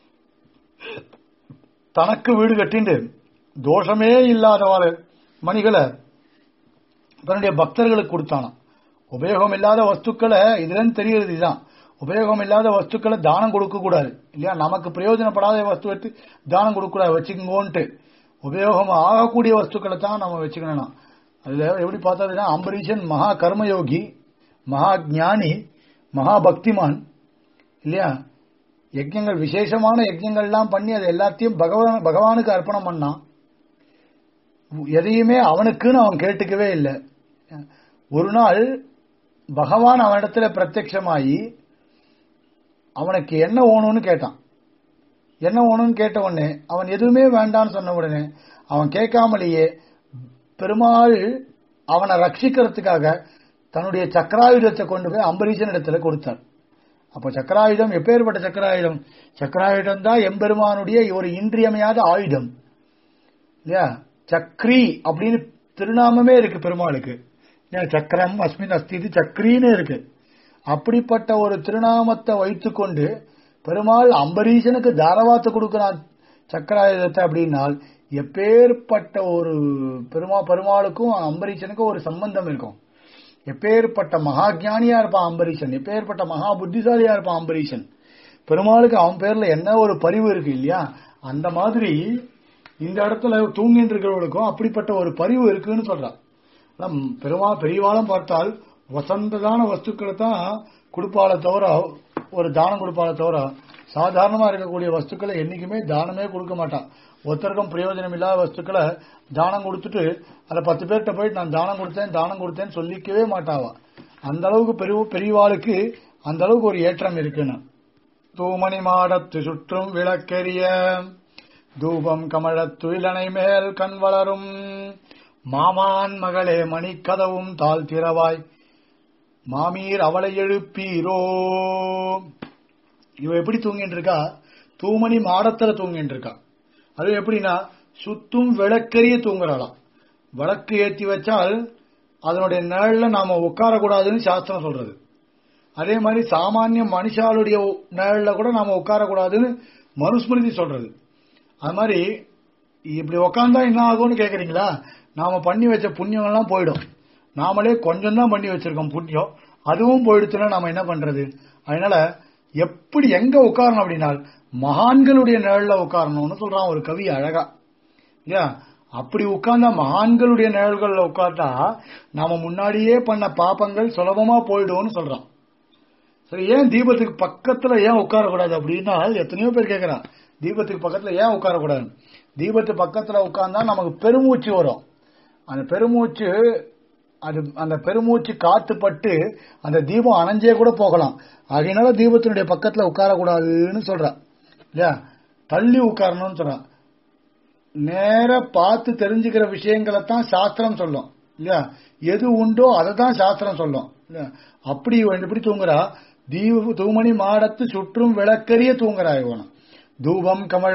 தனக்கு வீடு கட்டிண்டு தோஷமே இல்லாதவாறு மணிகளை தன்னுடைய பக்தர்களுக்கு கொடுத்தானாம் உபயோகம் இல்லாத வஸ்துக்களை இதுல தெரியுது இதுதான் உபயோகம் இல்லாத வஸ்துக்களை தானம் கொடுக்க கூடாது இல்லையா நமக்கு பிரயோஜனப்படாத வஸ்து எடுத்து தானம் கொடுக்க கூடாது வச்சுக்கோன்ட்டு உபயோகம் ஆகக்கூடிய வஸ்துக்களை தான் நம்ம வச்சுக்கணும் அதுல எப்படி பார்த்ததுன்னா அம்பரீஷன் மகா கர்மயோகி மகா ஞானி மகா பக்திமான் இல்லையா யஜ்ஞங்கள் விசேஷமான யஜ்ஞங்கள்லாம் பண்ணி அது எல்லாத்தையும் பகவான் பகவானுக்கு அர்ப்பணம் பண்ணான் எதையுமே அவனுக்குன்னு அவன் கேட்டுக்கவே இல்லை ஒரு நாள் பகவான் அவனிடத்துல பிரத்யட்சமாயி அவனுக்கு என்ன ஓணும்னு கேட்டான் என்ன ஓணும்னு கேட்ட உடனே அவன் எதுவுமே வேண்டான்னு சொன்ன உடனே அவன் கேட்காமலேயே பெருமாள் அவனை ரட்சிக்கிறதுக்காக தன்னுடைய சக்கராயுதத்தை கொண்டு போய் அம்பரீஷன் இடத்துல கொடுத்தார் அப்ப சக்கராயுதம் எப்பேற்பட்ட சக்கராயுதம் சக்கராயுதம் தான் எம்பெருமானுடைய ஒரு இன்றியமையாத ஆயுதம் இல்லையா சக்ரி அப்படின்னு திருநாமமே இருக்கு பெருமாளுக்கு ஏன் சக்கரம் அஸ்மின் அஸ்தி இது சக்ரின்னு இருக்கு அப்படிப்பட்ட ஒரு திருநாமத்தை வைத்துக்கொண்டு பெருமாள் அம்பரீஷனுக்கு தாரவாத்து கொடுக்கிறான் சக்கராயுதத்தை அப்படின்னால் எப்பேற்பட்ட ஒரு பெருமா பெருமாளுக்கும் அம்பரீஷனுக்கும் ஒரு சம்பந்தம் இருக்கும் எப்பேற்பட்ட மகா ஞானியா இருப்பான் அம்பரீஷன் எப்பேற்பட்ட மகா புத்திசாலியா இருப்பான் அம்பரீஷன் பெருமாளுக்கு அவன் பேர்ல என்ன ஒரு பரிவு இருக்கு இல்லையா அந்த மாதிரி இந்த இடத்துல தூங்கிட்டு இருக்கிறவர்களுக்கும் அப்படிப்பட்ட ஒரு பரிவு இருக்குன்னு சொல்றா அதான் பெருமா பெரியவாளும் பார்த்தால் வசந்ததான வஸ்துக்களை தான் கொடுப்பாள தவிர ஒரு தானம் கொடுப்பாள தவிர சாதாரணமா இருக்கக்கூடிய வஸ்துக்களை என்னைக்குமே தானமே கொடுக்க மாட்டான் ஒருத்தருக்கும் பிரயோஜனம் இல்லாத வஸ்துக்களை தானம் கொடுத்துட்டு அதை பத்து பேர்கிட்ட போயிட்டு நான் தானம் கொடுத்தேன் தானம் கொடுத்தேன்னு சொல்லிக்கவே மாட்டாவா அந்த அளவுக்கு பெரிய பெரியவாளுக்கு அந்த அளவுக்கு ஒரு ஏற்றம் இருக்குன்னு தூமணி மாடத்து சுற்றும் விளக்கெரிய தூபம் கமழத் துயிலனை மேல் கண் வளரும் மாமான் மகளே மணிக்கதவும் தாழ் திறவாய் மாமீர் அவளை எழுப்பீரோ இவ எப்படி தூங்கிட்டு இருக்கா தூமணி மாடத்துல தூங்கிட்டு இருக்கா அது எப்படின்னா சுத்தும் விளக்கரிய தூங்குறாளாம் விளக்கு ஏத்தி வச்சால் அதனுடைய நிழல்ல நாம உட்காரக்கூடாதுன்னு சாஸ்திரம் சொல்றது அதே மாதிரி சாமானிய மனுஷாளுடைய நிழல்ல கூட நாம உட்காரக்கூடாதுன்னு மனுஸ்மிருதி சொல்றது அது மாதிரி இப்படி உக்காந்தா என்ன ஆகும்னு கேக்குறீங்களா நாம பண்ணி வச்ச புண்ணியம் எல்லாம் போயிடும் நாமளே கொஞ்சம் தான் பண்ணி வச்சிருக்கோம் புண்ணியம் அதுவும் போயிடுச்சுன்னா நாம என்ன பண்றது அதனால எப்படி எங்க உட்காரணும் அப்படின்னா மகான்களுடைய நிழல்ல உட்காரணும்னு சொல்றான் ஒரு கவி அழகா இல்லையா அப்படி உட்கார்ந்தா மகான்களுடைய நிழல்கள்ல உட்கார்ந்தா நாம முன்னாடியே பண்ண பாப்பங்கள் சுலபமா போயிடும்னு சொல்றான் சரி ஏன் தீபத்துக்கு பக்கத்துல ஏன் உட்காரக்கூடாது அப்படின்னா எத்தனையோ பேர் கேட்கறான் தீபத்துக்கு பக்கத்துல ஏன் உட்காரக்கூடாது தீபத்து பக்கத்துல உட்கார்ந்தா நமக்கு பெருமூச்சு வரும் அந்த பெருமூச்சு அது அந்த பெருமூச்சு காத்து பட்டு அந்த தீபம் அணைஞ்சே கூட போகலாம் அதனால தீபத்தினுடைய பக்கத்துல உட்காரக்கூடாதுன்னு சொல்றான் இல்லையா தள்ளி உட்காரணும்னு சொல்றான் நேர பார்த்து தெரிஞ்சுக்கிற விஷயங்களை தான் சாஸ்திரம் சொல்லும் இல்லையா எது உண்டோ அதை தான் சாஸ்திரம் சொல்லும் இல்லையா அப்படி இவன் எப்படி தூங்குறா தீப தூமணி மாடத்து சுற்றும் விளக்கரிய தூங்குறா இவன் தூபம் கமழ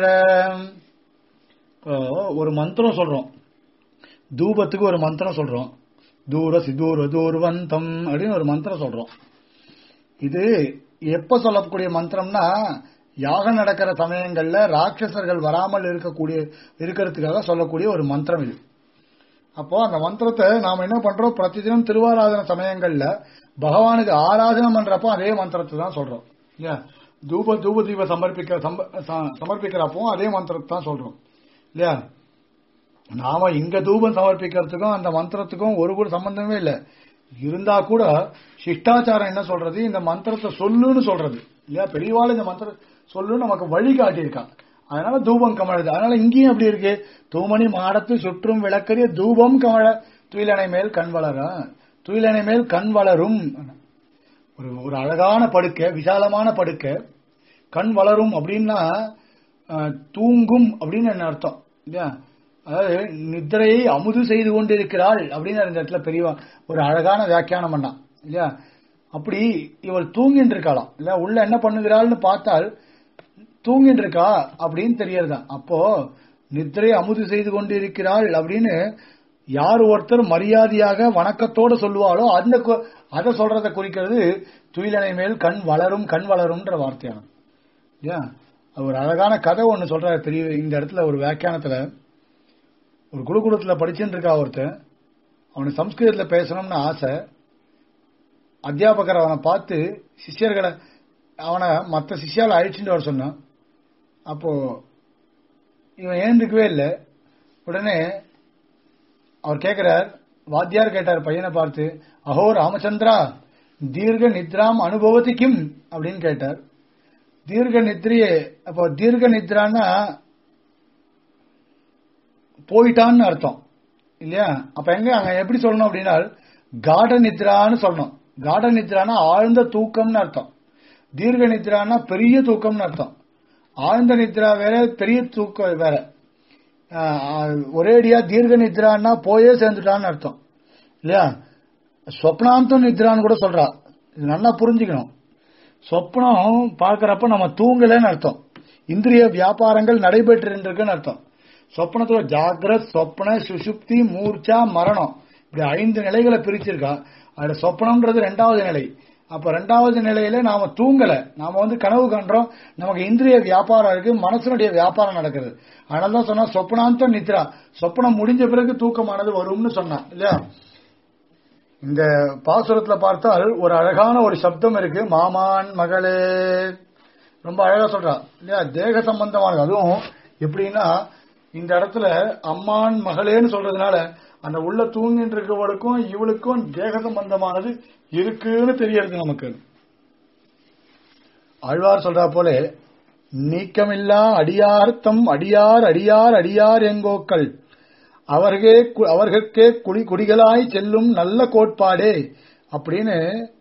இப்போ ஒரு மந்திரம் சொல்றோம் தூபத்துக்கு ஒரு மந்திரம் சொல்றோம் தூர சிதூர தூர்வந்தம் அப்படின்னு ஒரு மந்திரம் சொல்றோம் இது எப்ப சொல்லக்கூடிய மந்திரம்னா யாகம் நடக்கிற சமயங்கள்ல ராட்சசர்கள் வராமல் இருக்கக்கூடிய இருக்கிறதுக்காக சொல்லக்கூடிய ஒரு மந்திரம் இது அப்போ அந்த மந்திரத்தை நாம என்ன பண்றோம் பிரதிதினம் திருவாராதன சமயங்கள்ல பகவானுக்கு ஆராதனம் பண்றப்போ அதே மந்திரத்தை தான் சொல்றோம் இல்லையா தூப தூப தீப சமர்ப்பிக்க சம்ப- ச- சமர்ப்பிக்கிறப்போ அதே மந்திரத்தை தான் சொல்றோம் இல்லையா நாம இங்க தூபம் சமர்ப்பிக்கிறதுக்கும் அந்த மந்திரத்துக்கும் ஒரு கூட சம்பந்தமே இல்லை இருந்தா கூட சிஷ்டாச்சாரம் என்ன சொல்றது இந்த மந்திரத்தை சொல்லுன்னு சொல்றது இல்லையா பெரியவாள் இந்த மந்திர சொல்லுன்னு நமக்கு வழி காட்டியிருக்கான் அதனால தூபம் கமழுது அதனால இங்கேயும் எப்படி இருக்கு தூமணி மாடத்து சுற்றும் விளக்கரிய தூபம் கமழ துயிலனை மேல் கண் வளர துயிலனை மேல் கண் வளரும் ஒரு ஒரு அழகான படுக்கை விசாலமான படுக்கை கண் வளரும் அப்படின்னா அஹ், தூங்கும் அப்படின்னு என்ன அர்த்தம் இல்லையா அதாவது நித்திரையை அமுது செய்து கொண்டிருக்கிறாள் அப்படின்னு இந்த இடத்துல பெரியவா ஒரு அழகான வியாக்கியானம் பண்ணான் இல்லையா அப்படி இவள் தூங்கிட்டு இருக்காளாம் இல்ல உள்ள என்ன பண்ணுகிறாள்னு பார்த்தால் தூங்கிட்டு இருக்கா அப்படின்னு தெரியறதான் அப்போ நித்திரை அமுது செய்து கொண்டிருக்கிறாள் அப்படின்னு யார் ஒருத்தர் மரியாதையாக வணக்கத்தோட சொல்லுவாளோ அந்த கு- அதை சொல்றத குறிக்கிறது துயிலனை மேல் கண் வளரும் கண் வளரும்ன்ற வார்த்தையானது இல்லையா அது ஒரு அழகான கதை ஒன்னு சொல்றாரு பெரிய இந்த இடத்துல ஒரு வியாக்கியானத்துல ஒரு குருகுலத்துல படிச்சுட்டு இருக்கா ஒருத்தன் அவனுக்கு சம்ஸ்கிருதத்துல பேசணும்னு ஆசை அத்தியாபகர் அவனை பார்த்து சிஷ்யர்களை அவனை மற்ற சிஷ்யால அழிச்சுட்டு வர சொன்னான் அப்போ இவன் ஏந்துக்கவே இல்லை உடனே அவர் கேட்கிறார் வாத்தியார் கேட்டார் பையனை பார்த்து அஹோ ராமச்சந்திரா தீர்க்க நித்ராம் அனுபவத்தி கிம் அப்படின்னு கேட்டார் தீர்க்க நித்ரியே அப்போ தீர்க்க நித்ரான்னா போயிட்டான்னு அர்த்தம் இல்லையா அப்ப எங்க அங்க எப்படி சொல்லணும் அப்படின்னா காட நித்ரான்னு சொல்லணும் காட நித்ரானா ஆழ்ந்த தூக்கம்னு அர்த்தம் தீர்க்க நித்ரானா பெரிய தூக்கம்னு அர்த்தம் ஆழ்ந்த நித்ரா வேற பெரிய தூக்கம் வேற ஆஹ், ஒரேடியா தீர்க்க நித்ரான்னா போயே சேர்ந்துட்டான்னு அர்த்தம் இல்லையா சொப்னாந்த நித்ரான்னு கூட சொல்றா இது நல்லா புரிஞ்சுக்கணும் சொப்னம் பார்க்கறப்ப நம்ம தூங்கலைன்னு அர்த்தம் இந்திரிய வியாபாரங்கள் நடைபெற்றிருக்குன்னு அர்த்தம் சொப்னத்துல ஜாகிரத் சொப்ன சுசுப்தி மூர்ச்சா மரணம் இப்படி ஐந்து நிலைகளை பிரிச்சிருக்கா அதுல சொப்னம்ன்றது ரெண்டாவது நிலை அப்ப ரெண்டாவது நிலையில நாம தூங்கல நாம வந்து கனவு காண்றோம் நமக்கு இந்திரிய வியாபாரம் இருக்கு மனசனுடைய வியாபாரம் நடக்குது அதனாலதான் சொன்னா சொப்னாந்த நித்ரா சொப்னம் முடிஞ்ச பிறகு தூக்கமானது வரும்னு சொன்னான் இல்லையா இந்த பாசுரத்துல பார்த்தால் ஒரு அழகான ஒரு சப்தம் இருக்கு மாமான் மகளே ரொம்ப அழகா சொல்றா இல்லையா தேக சம்பந்தமானது அதுவும் எப்படின்னா இந்த இடத்துல அம்மான் மகளேன்னு சொல்றதுனால அந்த உள்ள தூங்கிட்டு இருக்கவளுக்கும் இவளுக்கும் தேக சம்பந்தமானது இருக்குன்னு தெரியறது நமக்கு ஆழ்வார் சொல்றா போல நீக்கமில்லா அடியார்த்தம் அடியார் அடியார் அடியார் எங்கோக்கள் அவர்களே கு- அவர்களுக்கே குடி குடிகளாய் செல்லும் நல்ல கோட்பாடே அப்படின்னு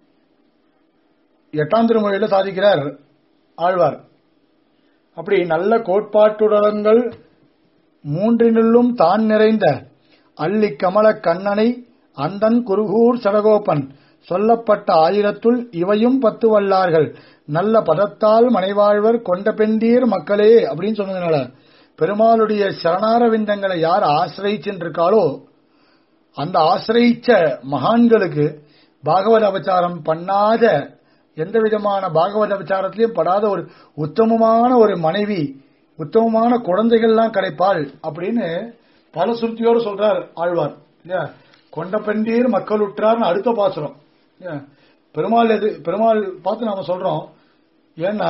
எட்டாம் திருமொழியில சாதிக்கிறார் ஆழ்வார் அப்படி நல்ல கோட்பாட்டுடங்கள் மூன்றினுள்ளும் தான் நிறைந்த அள்ளி கமல கண்ணனை அந்தன் குருகூர் சடகோபன் சொல்லப்பட்ட ஆயிரத்துள் இவையும் பத்து வல்லார்கள் நல்ல பதத்தால் மனைவாழ்வர் கொண்ட பெண்டீர் மக்களே அப்படின்னு சொன்னதுனால பெருமாளுடைய சரணார விந்தங்களை யார் ஆசிரியிச்சிருக்காளோ அந்த ஆசிரியிச்ச மகான்களுக்கு பாகவத அபச்சாரம் பண்ணாத எந்த விதமான பாகவத அபச்சாரத்திலையும் படாத ஒரு உத்தமமான ஒரு மனைவி உத்தமமான குழந்தைகள்லாம் கிடைப்பாள் அப்படின்னு பல சுருத்தியோடு சொல்றார் ஆழ்வார் இல்லையா கொண்ட பெண்டீர் மக்கள் உற்றார்னு அடுத்த பாசுரம் இல்லையா? பெருமாள் எது பெருமாள் பார்த்து நாம சொல்றோம் ஏன்னா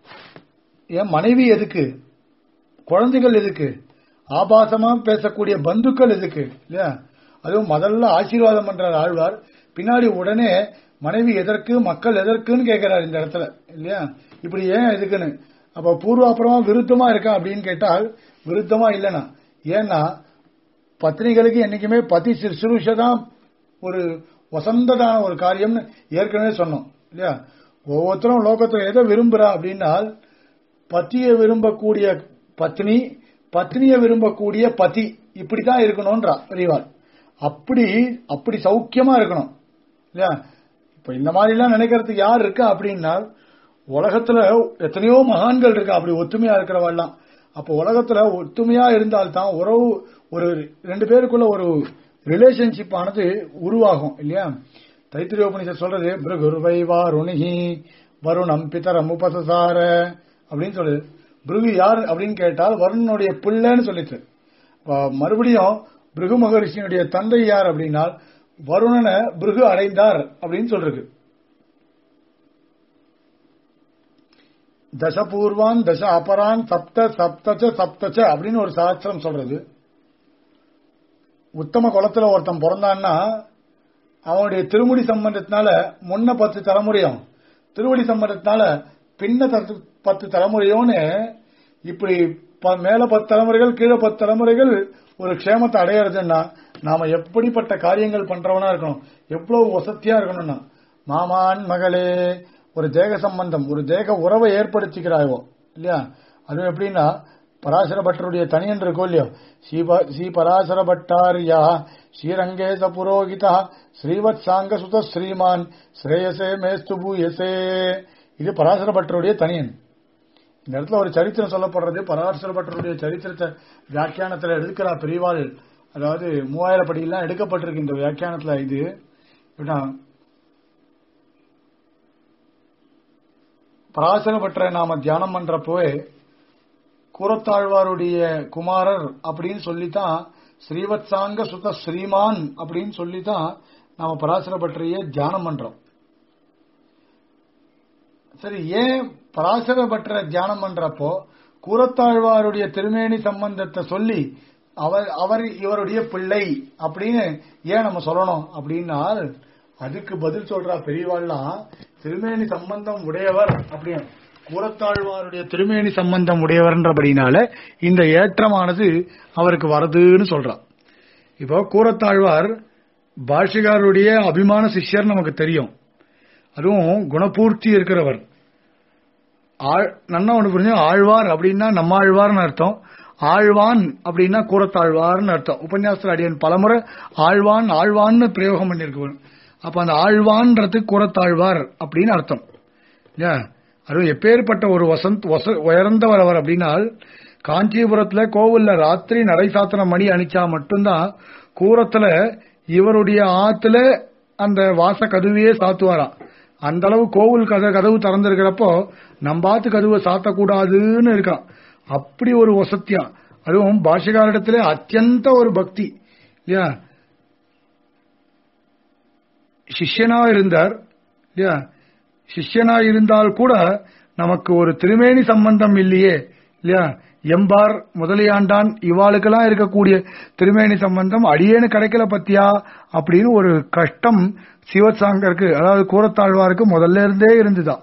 என் மனைவி எதுக்கு குழந்தைகள் எதுக்கு ஆபாசமா பேசக்கூடிய பந்துக்கள் எதுக்கு இல்லையா அதுவும் முதல்ல ஆசீர்வாதம் பண்றார் ஆழ்வார் பின்னாடி உடனே மனைவி எதற்கு மக்கள் எதற்குன்னு கேட்கிறார் இந்த இடத்துல இல்லையா இப்படி ஏன் எதுக்குன்னு அப்ப பூர்வாப்புறமா விருத்தமா இருக்கா அப்படின்னு கேட்டால் விருத்தமா இல்லைனா ஏன்னா பத்னிகளுக்கு என்னைக்குமே பதி சிறுஷ தான் ஒரு வசந்ததான ஒரு காரியம்னு ஏற்கனவே சொன்னோம் இல்லையா ஒவ்வொருத்தரும் லோகத்துல எதை விரும்புறா அப்படின்னால் பத்தியை விரும்பக்கூடிய பத்னி பத்னியை விரும்பக்கூடிய பதி இப்படித்தான் இருக்கணும்ன்றா பெரியவாள் அப்படி அப்படி சௌக்கியமா இருக்கணும் இல்லையா இப்ப இந்த மாதிரி எல்லாம் நினைக்கிறதுக்கு யார் இருக்கா அப்படின்னா உலகத்துல எத்தனையோ மகான்கள் இருக்கா அப்படி ஒத்துமையா இருக்கிறவெல்லாம் அப்போ உலகத்துல ஒத்துமையா இருந்தால்தான் உறவு ஒரு ரெண்டு பேருக்குள்ள ஒரு ரிலேஷன்ஷிப் ஆனது உருவாகும் இல்லையா தைத்திரியோபனிஷத் சொல்றது பிருகுருவை வாருணிகி வருணம் பிதரம் உபசசார அப்படின்னு சொல்லுது பிருகு யார் அப்படின்னு கேட்டால் வருணனுடைய பிள்ளைன்னு சொல்லிச்சு அப்ப மறுபடியும் பிருகு மகரிஷியினுடைய தந்தை யார் அப்படின்னால் வருணனை பிருகு அடைந்தார் அப்படின்னு சொல்றது தசபூர்வான் தச அபரான் சப்த சப்தச்ச சப்தச்ச அப்படின்னு ஒரு சாஸ்திரம் சொல்றது உத்தம குலத்துல ஒருத்தன் பிறந்தான்னா அவனுடைய திருமுடி சம்பந்தத்தினால முன்ன பத்து தலைமுறையும் திருவடி சம்பந்தத்தினால பின்ன தத்து- பத்து தலைமுறையோன்னு இப்படி ப- மேல பத்து தலைமுறைகள் கீழே பத்து தலைமுறைகள் ஒரு க்ஷேமத்தை அடையறதுன்னா நாம எப்படிப்பட்ட காரியங்கள் பண்றவனா இருக்கணும் எவ்வளவு வசதியா இருக்கணும்னா மாமான் மகளே ஒரு தேக சம்பந்தம் ஒரு தேக உறவை ஏற்படுத்திக்கிறாயோ இல்லையா அது எப்படின்னா பராசர பட்டருடைய தனியன் இருக்கோ இல்லையோ ஸ்ரீப- ஸ்ரீ பராசர பட்டாரியா ஸ்ரீரங்கேச புரோகிதா ஸ்ரீவத் சாங்க சுத ஸ்ரீமான் ஸ்ரேயசே மேஸ்து பூயசே இது பராசர பட்டருடைய தனியன் இந்த இடத்துல ஒரு சரித்திரம் சொல்லப்படுறது பராசர பட்டருடைய சரித்திரத்தை வியாக்கியானத்துல எடுக்கிறா பெரியவாள் அதாவது மூவாயிரம் படியெல்லாம் எடுக்கப்பட்டிருக்கு இந்த வியாக்கியானத்துல இது எப்படின்னா பராசர பட்டரை நாம தியானம் பண்றப்போவே கூரத்தாழ்வாருடைய குமாரர் அப்படின்னு சொல்லித்தான் ஸ்ரீவத்சாங்க சுத ஸ்ரீமான் அப்படின்னு சொல்லித்தான் நாம பராசர பட்டரைய தியானம் பண்றோம் சரி ஏன் பராசர பட்டரை தியானம் பண்றப்போ கூரத்தாழ்வாருடைய திருமேனி சம்பந்தத்தை சொல்லி அவர் அவர் இவருடைய பிள்ளை அப்படின்னு ஏன் நம்ம சொல்லணும் அப்படின்னால் அதுக்கு பதில் சொல்றா பெரியவாள்லாம் திருமேனி சம்பந்தம் உடையவர் அப்படின்னு கூரத்தாழ்வாருடைய திருமேனி சம்பந்தம் உடையவர்ன்றபடினால இந்த ஏற்றமானது அவருக்கு வருதுன்னு சொல்றா இப்போ கூரத்தாழ்வார் பாஷிகாருடைய அபிமான சிஷ்யர் நமக்கு தெரியும் அதுவும் குணபூர்த்தி இருக்கிறவர் ஆழ் நன்னா ஒன்று புரிஞ்சு ஆழ்வார் அப்படின்னா நம்ம ஆழ்வார்னு அர்த்தம் ஆழ்வான் அப்படின்னா கூரத்தாழ்வார்னு அர்த்தம் உபன்யாசத்தில் அடியன் பலமுறை ஆழ்வான் ஆழ்வான்னு பிரயோகம் பண்ணியிருக்கவன் அப்ப அந்த ஆழ்வான்றது கூரத்தாழ்வார் அப்படின்னு அர்த்தம் இல்லையா அது எப்பேற்பட்ட ஒரு வசந்த் வச- உயர்ந்தவர் அவர் அப்படின்னால் காஞ்சிபுரத்துல கோவில்ல ராத்திரி நடை சாத்தன மணி அணிச்சா மட்டும்தான் கூரத்துல இவருடைய ஆத்துல அந்த வாச கதவையே சாத்துவாராம் அந்த அளவு கோவில் கத கதவு திறந்திருக்கிறப்போ நம்ம ஆத்து கதவை சாத்தக்கூடாதுன்னு இருக்கான் அப்படி ஒரு வசத்தியா அதுவும் பாஷகாரிடத்துல அத்தியந்த ஒரு பக்தி இல்லையா சிஷ்யனா இருந்தார் இல்லையா சிஷ்யனா இருந்தால் கூட நமக்கு ஒரு திருமேனி சம்பந்தம் இல்லையே இல்லையா எம்பார் முதலியாண்டான் இவாளுக்கெல்லாம் இருக்கக்கூடிய திருமேனி சம்பந்தம் அடியேனு கிடைக்கல பத்தியா அப்படின்னு ஒரு கஷ்டம் சிவசாங்கருக்கு அதாவது கூரத்தாழ்வாருக்கு முதல்ல இருந்தே இருந்துதான்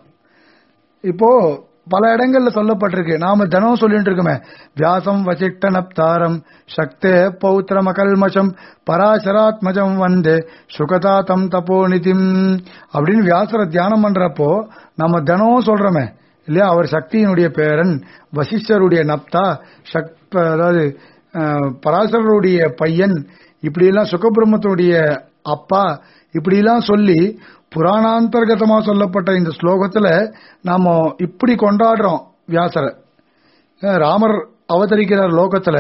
இப்போ பல இடங்கள்ல சொல்லப்பட்டிருக்கு நாம தினம் சொல்லிட்டு இருக்கோமே வியாசம் வசிட்ட நப்தாரம் சக்தே பௌத்திரம் அகல்மஷம் பராசராத்மஜம் வந்தே சுகதா தம் தப்போ நிதிம் அப்படின்னு வியாசரை தியானம் பண்றப்போ நம்ம தினம் சொல்றோமே இல்லையா அவர் சக்தியினுடைய பேரன் வசிஷ்டருடைய நப்தா சக் அதாவது அஹ், பராசரருடைய பையன் இப்படி எல்லாம் சுகபிரம்மத்துடைய அப்பா இப்படி எல்லாம் சொல்லி புராணாந்தர்கதமா சொல்லப்பட்ட இந்த ஸ்லோகத்துல நாம இப்படி கொண்டாடுறோம் வியாசரை அஹ், ராமர் அவதரிக்கிறார் லோகத்துல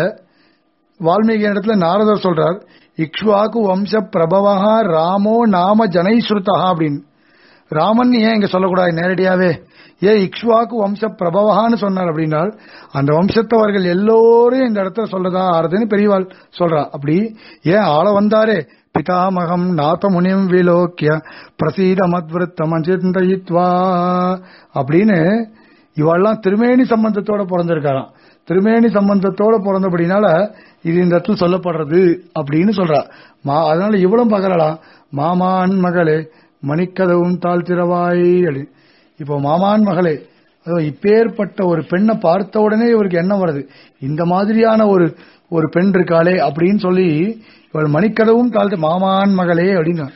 வால்மீகி இடத்துல நாரதர் சொல்றார் இக்ஷ்வாக்கு வம்ச பிரபவா ராமோ நாம ஜனைஸ்ருதா அப்படின்னு ராமன் ஏன் இங்க சொல்லக்கூடாது நேரடியாவே ஏன் இக்ஷ்வாக்கு வம்ச பிரபவகான்னு சொன்னார் அப்படின்னால் அந்த வம்சத்தவர்கள் எல்லோரும் இந்த இடத்துல சொல்லதா ஆறுதுன்னு பெரியவாள் சொல்றா அப்படி ஏன் ஆள வந்தாரே பிதாமகம் நாதமுனிம் விலோக்கிய பிரசீத மத்விருத்தம் அஞ்சிந்தயித்வா அப்படின்னு இவெல்லாம் திருமேனி சம்பந்தத்தோட பிறந்திருக்காராம் திருமேனி சம்பந்தத்தோட பிறந்தபடினால இது இந்த இடத்துல சொல்லப்படுறது அப்படின்னு சொல்றா மா அதனால இவ்வளவு பகரலாம் மாமான் மகளே மணிக்கதவும் தாழ்த்திரவாய் அப்படி இப்போ மாமான் மகளே அதோ இப்பேற்பட்ட ஒரு பெண்ணை பார்த்த உடனே இவருக்கு என்ன வருது இந்த மாதிரியான ஒரு ஒரு பெண் இருக்காளே அப்படின்னு சொல்லி இவள் மணிக்கதவும் தாழ்த்து மாமான் மகளே அப்படின்னா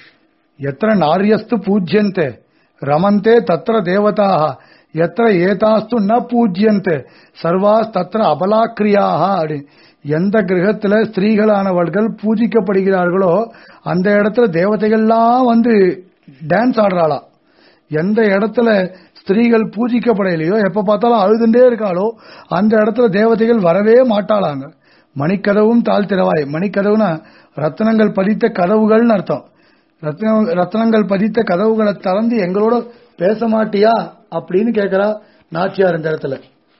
எத்தனை நாரியஸ்து பூஜ்யந்தே ரமந்தே தத்திர தேவதாக எத்தனை ஏதாஸ்து ந பூஜ்யந்தே சர்வாஸ் தத்திர அபலாக்கிரியாக அப்படி எந்த கிரகத்துல ஸ்திரீகளானவர்கள் பூஜிக்கப்படுகிறார்களோ அந்த இடத்துல தேவதைகள்லாம் வந்து டான்ஸ் ஆடுறாளா எந்த இடத்துல ஸ்திரீகள் பூஜிக்கப்படலையோ எப்ப பார்த்தாலும் அழுதுண்டே இருக்காளோ அந்த இடத்துல தேவதைகள் வரவே மாட்டாளாங்க மணிக்கதவும் தாழ்த்திரவாய் மணிக்கதவுனா ரத்னங்கள் பதித்த கதவுகள்னு அர்த்தம் ரத்ன ரத்னங்கள் பதித்த கதவுகளை திறந்து எங்களோட பேச மாட்டியா அப்படின்னு கேக்குறா நாச்சியார் இந்த இடத்துல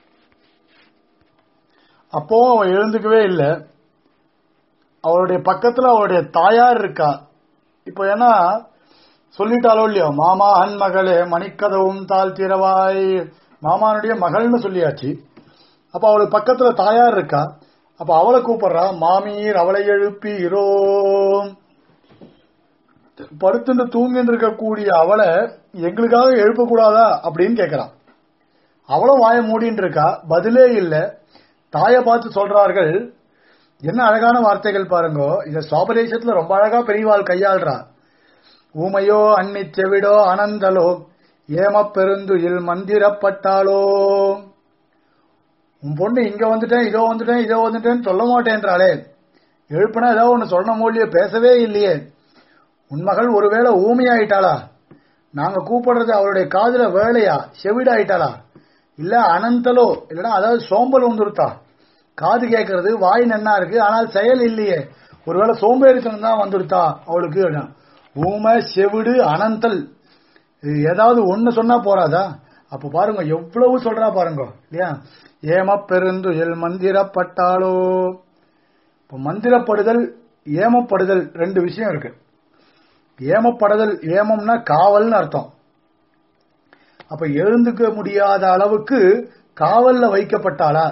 அப்போ அவன் எழுந்துக்கவே இல்லை அவருடைய பக்கத்துல அவருடைய தாயார் இருக்கா இப்போ ஏன்னா சொல்லிட்டாலோ இல்லையோ மாமா அன் மகளே மணிக்கதவும் தாழ் திரவாய் மாமானுடைய மகள்னு சொல்லியாச்சு அப்ப அவளுக்கு பக்கத்துல தாயார் இருக்கா அப்ப அவளை கூப்பிடுறா மாமீர் அவளை எழுப்பி இரோ படுத்துட்டு தூங்கிட்டு இருக்கக்கூடிய அவளை எங்களுக்காக எழுப்பக்கூடாதா அப்படின்னு கேக்குறான் அவளும் வாய மூடின்னு இருக்கா பதிலே இல்ல தாயை பார்த்து சொல்றார்கள் என்ன அழகான வார்த்தைகள் பாருங்க இந்த சுவாபதேசத்துல ரொம்ப அழகா பெரியவாள் கையாள்றா ஊமையோ அன்னி செவிடோ அனந்தலோ ஏம பெருந்துயில் மந்திரப்பட்டாலோ உன் பொண்ணு இங்க வந்துட்டேன் இதோ வந்துட்டேன் இதோ வந்துட்டேன்னு சொல்ல மாட்டேன்றாளே எழுப்புனா ஏதோ ஒன்னு சொன்ன மொழியோ பேசவே இல்லையே உன் மகள் ஒருவேளை ஊமையாயிட்டாளா நாங்க கூப்பிடுறது அவருடைய காதுல வேலையா செவிடாயிட்டாளா இல்ல அனந்தலோ இல்லனா அதாவது சோம்பல் வந்துருத்தா காது கேட்கறது வாய் நன்னா இருக்கு ஆனால் செயல் இல்லையே ஒருவேளை சோம்பேறித்தனம் தான் வந்துருத்தா அவளுக்கு அப்படின்னா. ஊமை செவிடு அனந்தல் இது ஏதாவது ஒண்ணு சொன்னா போறாதா அப்ப பாருங்க எவ்வளவு சொல்றா பாருங்க இல்லையா ஏம பெருந்துயில் மந்திரப்பட்டாலோ இப்ப மந்திரப்படுதல் ஏமப்படுதல் ரெண்டு விஷயம் இருக்கு ஏமப்படுதல் ஏமம்னா காவல்னு அர்த்தம் அப்ப எழுந்துக்க முடியாத அளவுக்கு காவல்ல வைக்கப்பட்டாளா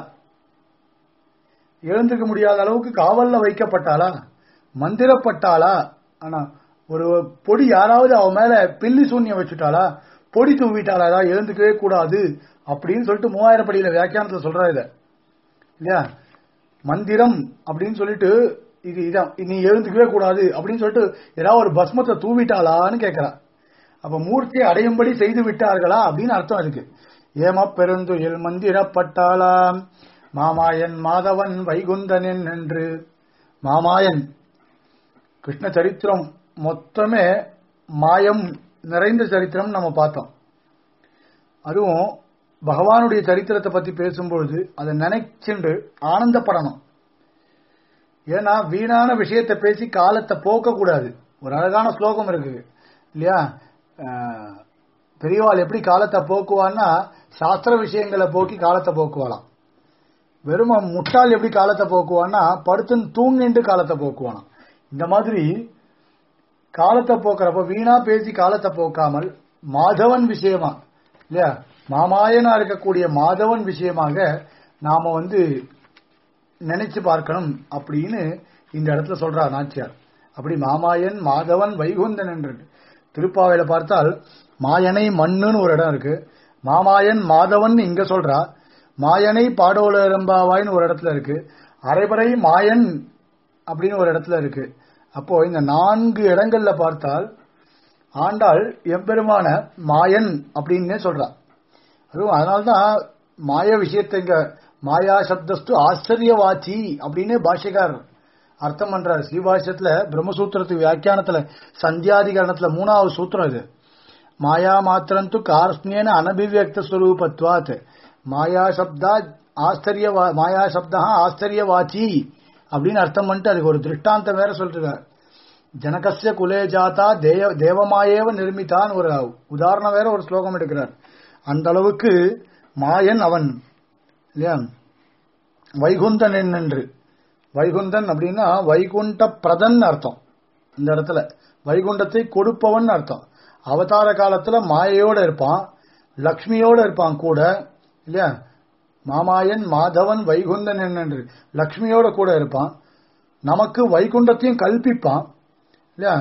எழுந்துக்க முடியாத அளவுக்கு காவல்ல வைக்கப்பட்டாளா மந்திரப்பட்டாளா ஆனா ஒரு பொடி யாராவது அவ மேல பில்லி சூன்யம் வச்சுட்டாளா பொடி தூவிட்டாளா அதாவது எழுந்துக்கவே கூடாது அப்படின்னு சொல்லிட்டு மூவாயிரம் படியில வியாக்கியானத்துல சொல்றா இத இல்லையா மந்திரம் அப்படின்னு சொல்லிட்டு இது இதான் நீ எழுந்துக்கவே கூடாது அப்படின்னு சொல்லிட்டு ஏதாவது ஒரு பஸ்மத்தை தூவிட்டாளான்னு கேட்கிறா அப்ப மூர்த்தியை அடையும்படி செய்து விட்டார்களா அப்படின்னு அர்த்தம் அதுக்கு ஏம பெருந்துயில் மந்திரப்பட்டாளாம் மாமாயன் மாதவன் வைகுந்தனின் என்று மாமாயன் கிருஷ்ண சரித்திரம் மொத்தமே மாயம் நிறைந்த சரித்திரம் நம்ம பார்த்தோம் அதுவும் பகவானுடைய சரித்திரத்தை பத்தி பேசும்பொழுது அதை நினைச்சுண்டு ஆனந்தப்படணும் ஏன்னா வீணான விஷயத்தை பேசி காலத்தை போக்க கூடாது ஒரு அழகான ஸ்லோகம் இருக்கு இல்லையா அஹ், பெரியவாள் எப்படி காலத்தை போக்குவான்னா சாஸ்திர விஷயங்களை போக்கி காலத்தை போக்குவாளாம் வெறும் முட்டாள் எப்படி காலத்தை போக்குவான்னா படுத்துன்னு தூங்கிண்டு காலத்தை போக்குவானாம் இந்த மாதிரி காலத்தை போக்குறப்ப வீணா பேசி காலத்தை போக்காமல் மாதவன் விஷயமா இல்லையா மாமாயனா இருக்கக்கூடிய மாதவன் விஷயமாக நாம வந்து நினைச்சு பார்க்கணும் அப்படின்னு இந்த இடத்துல சொல்றார் நாச்சியார் அப்படி மாமாயன் மாதவன் வைகுந்தன் என்று திருப்பாவையில பார்த்தால் மாயனை மண்ணுன்னு ஒரு இடம் இருக்கு மாமாயன் மாதவன் இங்க சொல்றா மாயனை பாடோல எறும்பாவாய்ன்னு ஒரு இடத்துல இருக்கு அரைபறை மாயன் அப்படின்னு ஒரு இடத்துல இருக்கு அப்போ இந்த நான்கு இடங்கள்ல பார்த்தால் ஆண்டாள் எம்பெருமான மாயன் அப்படின்னே சொல்றா அதுவும் அதனால்தான் மாய விஷயத்தை இங்க மாயா சப்தஸ்து ஆச்சரியவாச்சி அப்படின்னு பாஷ்யக்கார் அர்த்தம் பண்றார் ஸ்ரீபாஷ்யத்துல பிரம்மசூத்திரத்துக்கு வியாக்கியானத்துல சந்தியாதிகரணத்துல மூணாவது சூத்திரம் இது மாயா மாத்திரந்து கார்ஷ்ணியன அனபிவியக்த ஸ்வரூபத்வாத் மாயா சப்தா ஆச்சரிய மாயா சப்தா ஆச்சரியவாச்சி அப்படின்னு அர்த்தம் பண்ணிட்டு அதுக்கு ஒரு திருஷ்டாந்தம் வேற சொல்லிருக்கார் ஜனகசிய குலே ஜாதா தேவ தேவமாயேவ நிர்மிதான் ஒரு உதாரணம் வேற ஒரு ஸ்லோகம் எடுக்கிறார் அந்த அளவுக்கு மாயன் அவன் இல்லையா வைகுந்தன் என்று வைகுந்தன் அப்படின்னா வைகுண்ட பிரதன் அர்த்தம் இந்த இடத்துல வைகுண்டத்தை கொடுப்பவன் அர்த்தம் அவதார காலத்துல மாயையோட இருப்பான் லக்ஷ்மியோட இருப்பான் கூட இல்லையா மாமாயன் மாதவன் வைகுந்தன் என்று லக்ஷ்மியோட கூட இருப்பான் நமக்கு வைகுண்டத்தையும் கல்பிப்பான் இல்லையா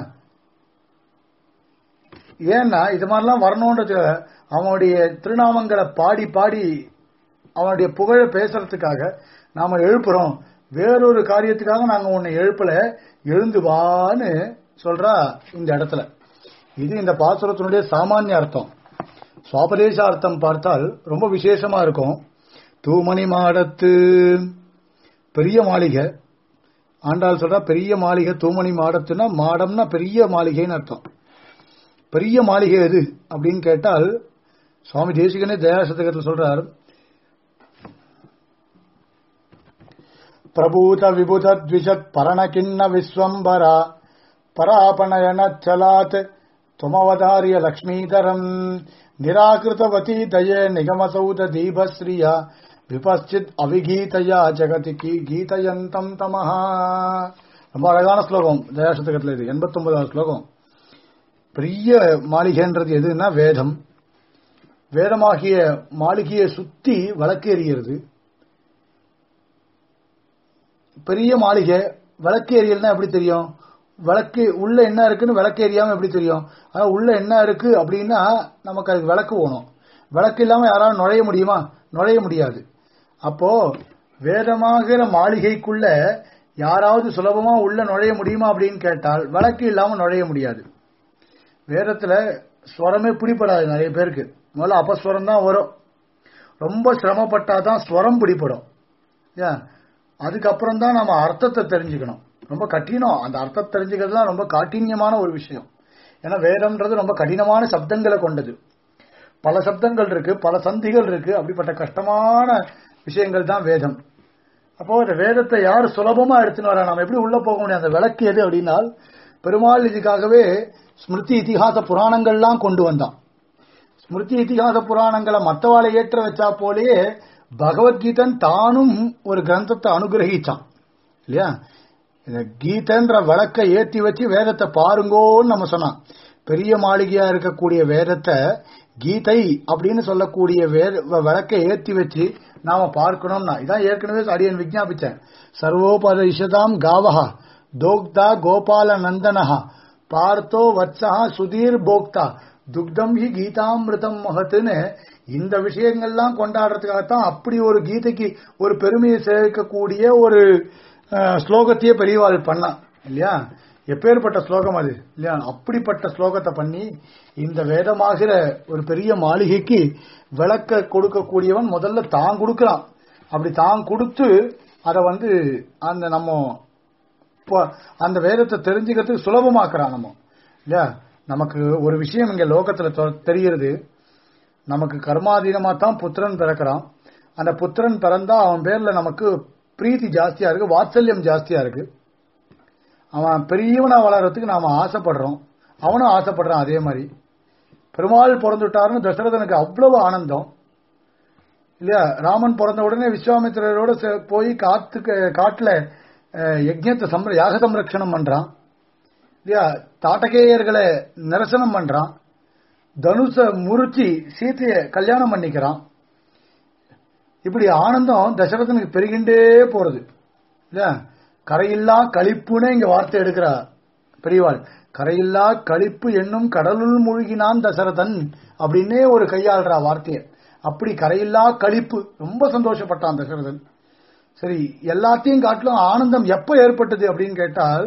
ஏன்னா இது மாதிரிலாம் வரணுன்றது அவனுடைய திருநாமங்களை பாடி பாடி அவனுடைய புகழ பேசுறதுக்காக நாம எழுப்புறோம் வேறொரு காரியத்துக்காக நாங்க உன்னை எழுப்பல எழுந்து வான்னு சொல்றா இந்த இடத்துல இது இந்த பாசுரத்தினுடைய சாமானிய அர்த்தம் சுவாபதேச அர்த்தம் பார்த்தால் ரொம்ப விசேஷமா இருக்கும் தூமணி மாடத்து பெரிய மாளிகை ஆண்டாள் சொல்றா பெரிய மாளிகை தூமணி மாடத்துனா மாடம்னா பெரிய மாளிகைன்னு அர்த்தம் பெரிய மாளிகை எது அப்படின்னு கேட்டால் சுவாமி தேசிகனே தயாசதகத்தில் சொல்றார் பிரபூத விபுத த்விஷத் பரணகிண்ண விஸ்வம்பரா பராபணயனச்சலாத் துமவதாரிய லக்ஷ்மீதரம் நிராகிருதவதி தயே நிகமசௌத தீபஸ்ரீயா விபஸ்சித் அவிகீதையா ஜெகதி கீ கீதயந்தம் தமஹா ரொம்ப அழகான ஸ்லோகம் தயாசதகத்தில் இது எண்பத்தி ஒன்பதாவது ஸ்லோகம் பெரிய மாளிகைன்றது எதுன்னா வேதம் வேதமாகிய மாளிகையை சுத்தி விளக்கு எறிகிறது பெரிய மாளிகை விளக்கு எரியல்னா எப்படி தெரியும் விளக்கு உள்ள என்ன இருக்குன்னு விளக்கு எரியாம எப்படி தெரியும் ஆனா உள்ள என்ன இருக்கு அப்படின்னா நமக்கு அதுக்கு விளக்கு போகணும் விளக்கு இல்லாம யாராவது நுழைய முடியுமா நுழைய முடியாது அப்போ வேதமாகிற மாளிகைக்குள்ள யாராவது சுலபமா உள்ள நுழைய முடியுமா அப்படின்னு கேட்டால் விளக்கு இல்லாம நுழைய முடியாது வேதத்துல ஸ்வரமே பிடிப்படாது நிறைய பேருக்கு முதல்ல அபஸ்வரம் தான் வரும் ரொம்ப சிரமப்பட்டாதான் ஸ்வரம் பிடிப்படும் ஏன் அதுக்கப்புறம் தான் நம்ம அர்த்தத்தை தெரிஞ்சுக்கணும் ரொம்ப கடினம் அந்த அர்த்தத்தை தெரிஞ்சுக்கிறது தான் ரொம்ப காட்டின்யமான ஒரு விஷயம் ஏன்னா வேதம்ன்றது ரொம்ப கடினமான சப்தங்களை கொண்டது பல சப்தங்கள் இருக்கு பல சந்திகள் இருக்கு அப்படிப்பட்ட கஷ்டமான விஷயங்கள் தான் வேதம் அப்போ இந்த வேதத்தை யார் சுலபமா எடுத்துன்னு வரா நம்ம எப்படி உள்ள போக முடியும் அந்த விளக்கு எது அப்படின்னால் பெருமாள் இதுக்காகவே ஸ்மிருதி இதிகாச புராணங்கள்லாம் கொண்டு வந்தான் ஸ்மிருதி இதிகாச புராணங்களை மத்தவாளை ஏற்ற வச்சா போலேயே பகவத்கீதன் தானும் ஒரு கிரந்தத்தை அனுகிரகிச்சான் இல்லையா இந்த கீதைன்ற விளக்கை ஏற்றி வச்சு வேதத்தை பாருங்கோன்னு நம்ம சொன்னான் பெரிய மாளிகையா இருக்கக்கூடிய வேதத்தை கீதை அப்படின்னு சொல்லக்கூடிய விளக்கை ஏற்றி வச்சு நாம பார்க்கணும்னா இதான் ஏற்கனவே அடியன் விஜாபிச்சேன் சர்வோபரிஷதாம் காவஹா தோக்தா கோபால நந்தனஹா பார்த்தோ வத்சா சுதீர் போக்தா துக்தம் ஹி கீதாமிருதம் மகத்துன்னு இந்த விஷயங்கள்லாம் கொண்டாடுறதுக்காகத்தான் அப்படி ஒரு கீதைக்கு ஒரு பெருமையை சேர்க்கக்கூடிய ஒரு ஸ்லோகத்தையே பெரியவாள் பண்ணான் இல்லையா எப்பேற்பட்ட ஸ்லோகம் அது இல்லையா அப்படிப்பட்ட ஸ்லோகத்தை பண்ணி இந்த வேதமாகிற ஒரு பெரிய மாளிகைக்கு விளக்க கொடுக்கக்கூடியவன் முதல்ல தான் கொடுக்கறான் அப்படி தான் கொடுத்து அதை வந்து அந்த நம்ம அந்த வேதத்தை தெரிஞ்சுக்கிறதுக்கு சுலபமாக்குறான் நம்ம இல்லையா நமக்கு ஒரு விஷயம் இங்க லோகத்துல தெரிகிறது நமக்கு கர்மாதீனமா தான் புத்திரன் பிறக்கிறான் அந்த புத்திரன் பிறந்தா அவன் பேர்ல நமக்கு பிரீத்தி ஜாஸ்தியா இருக்கு வாத்சல்யம் ஜாஸ்தியா இருக்கு அவன் பெரியவனா வளர்றதுக்கு நாம ஆசைப்படுறோம் அவனும் ஆசைப்படுறான் அதே மாதிரி பெருமாள் பிறந்துட்டாருன்னு தசரதனுக்கு அவ்வளவு ஆனந்தம் இல்லையா ராமன் பிறந்த உடனே விஸ்வாமித்திரரோட போய் காத்துக்கு காட்டுல யஜ்யத்தை சம்ர யாக சம்ரட்சணம் பண்றான் இல்லையா தாட்டகேயர்களை நிரசனம் பண்றான் தனுச முறிச்சி சீத்தைய கல்யாணம் பண்ணிக்கிறான் இப்படி ஆனந்தம் தசரதனுக்கு பெருகின்றே போறது இல்லையா கரையில்லா களிப்புன்னு இங்க வார்த்தை எடுக்கிறா பெரியவாள் கரையில்லா களிப்பு என்னும் கடலுள் மூழ்கினான் தசரதன் அப்படின்னே ஒரு கையாளுறா வார்த்தையை அப்படி கரையில்லா களிப்பு ரொம்ப சந்தோஷப்பட்டான் தசரதன் சரி எல்லாத்தையும் காட்டிலும் ஆனந்தம் எப்ப ஏற்பட்டது அப்படின்னு கேட்டால்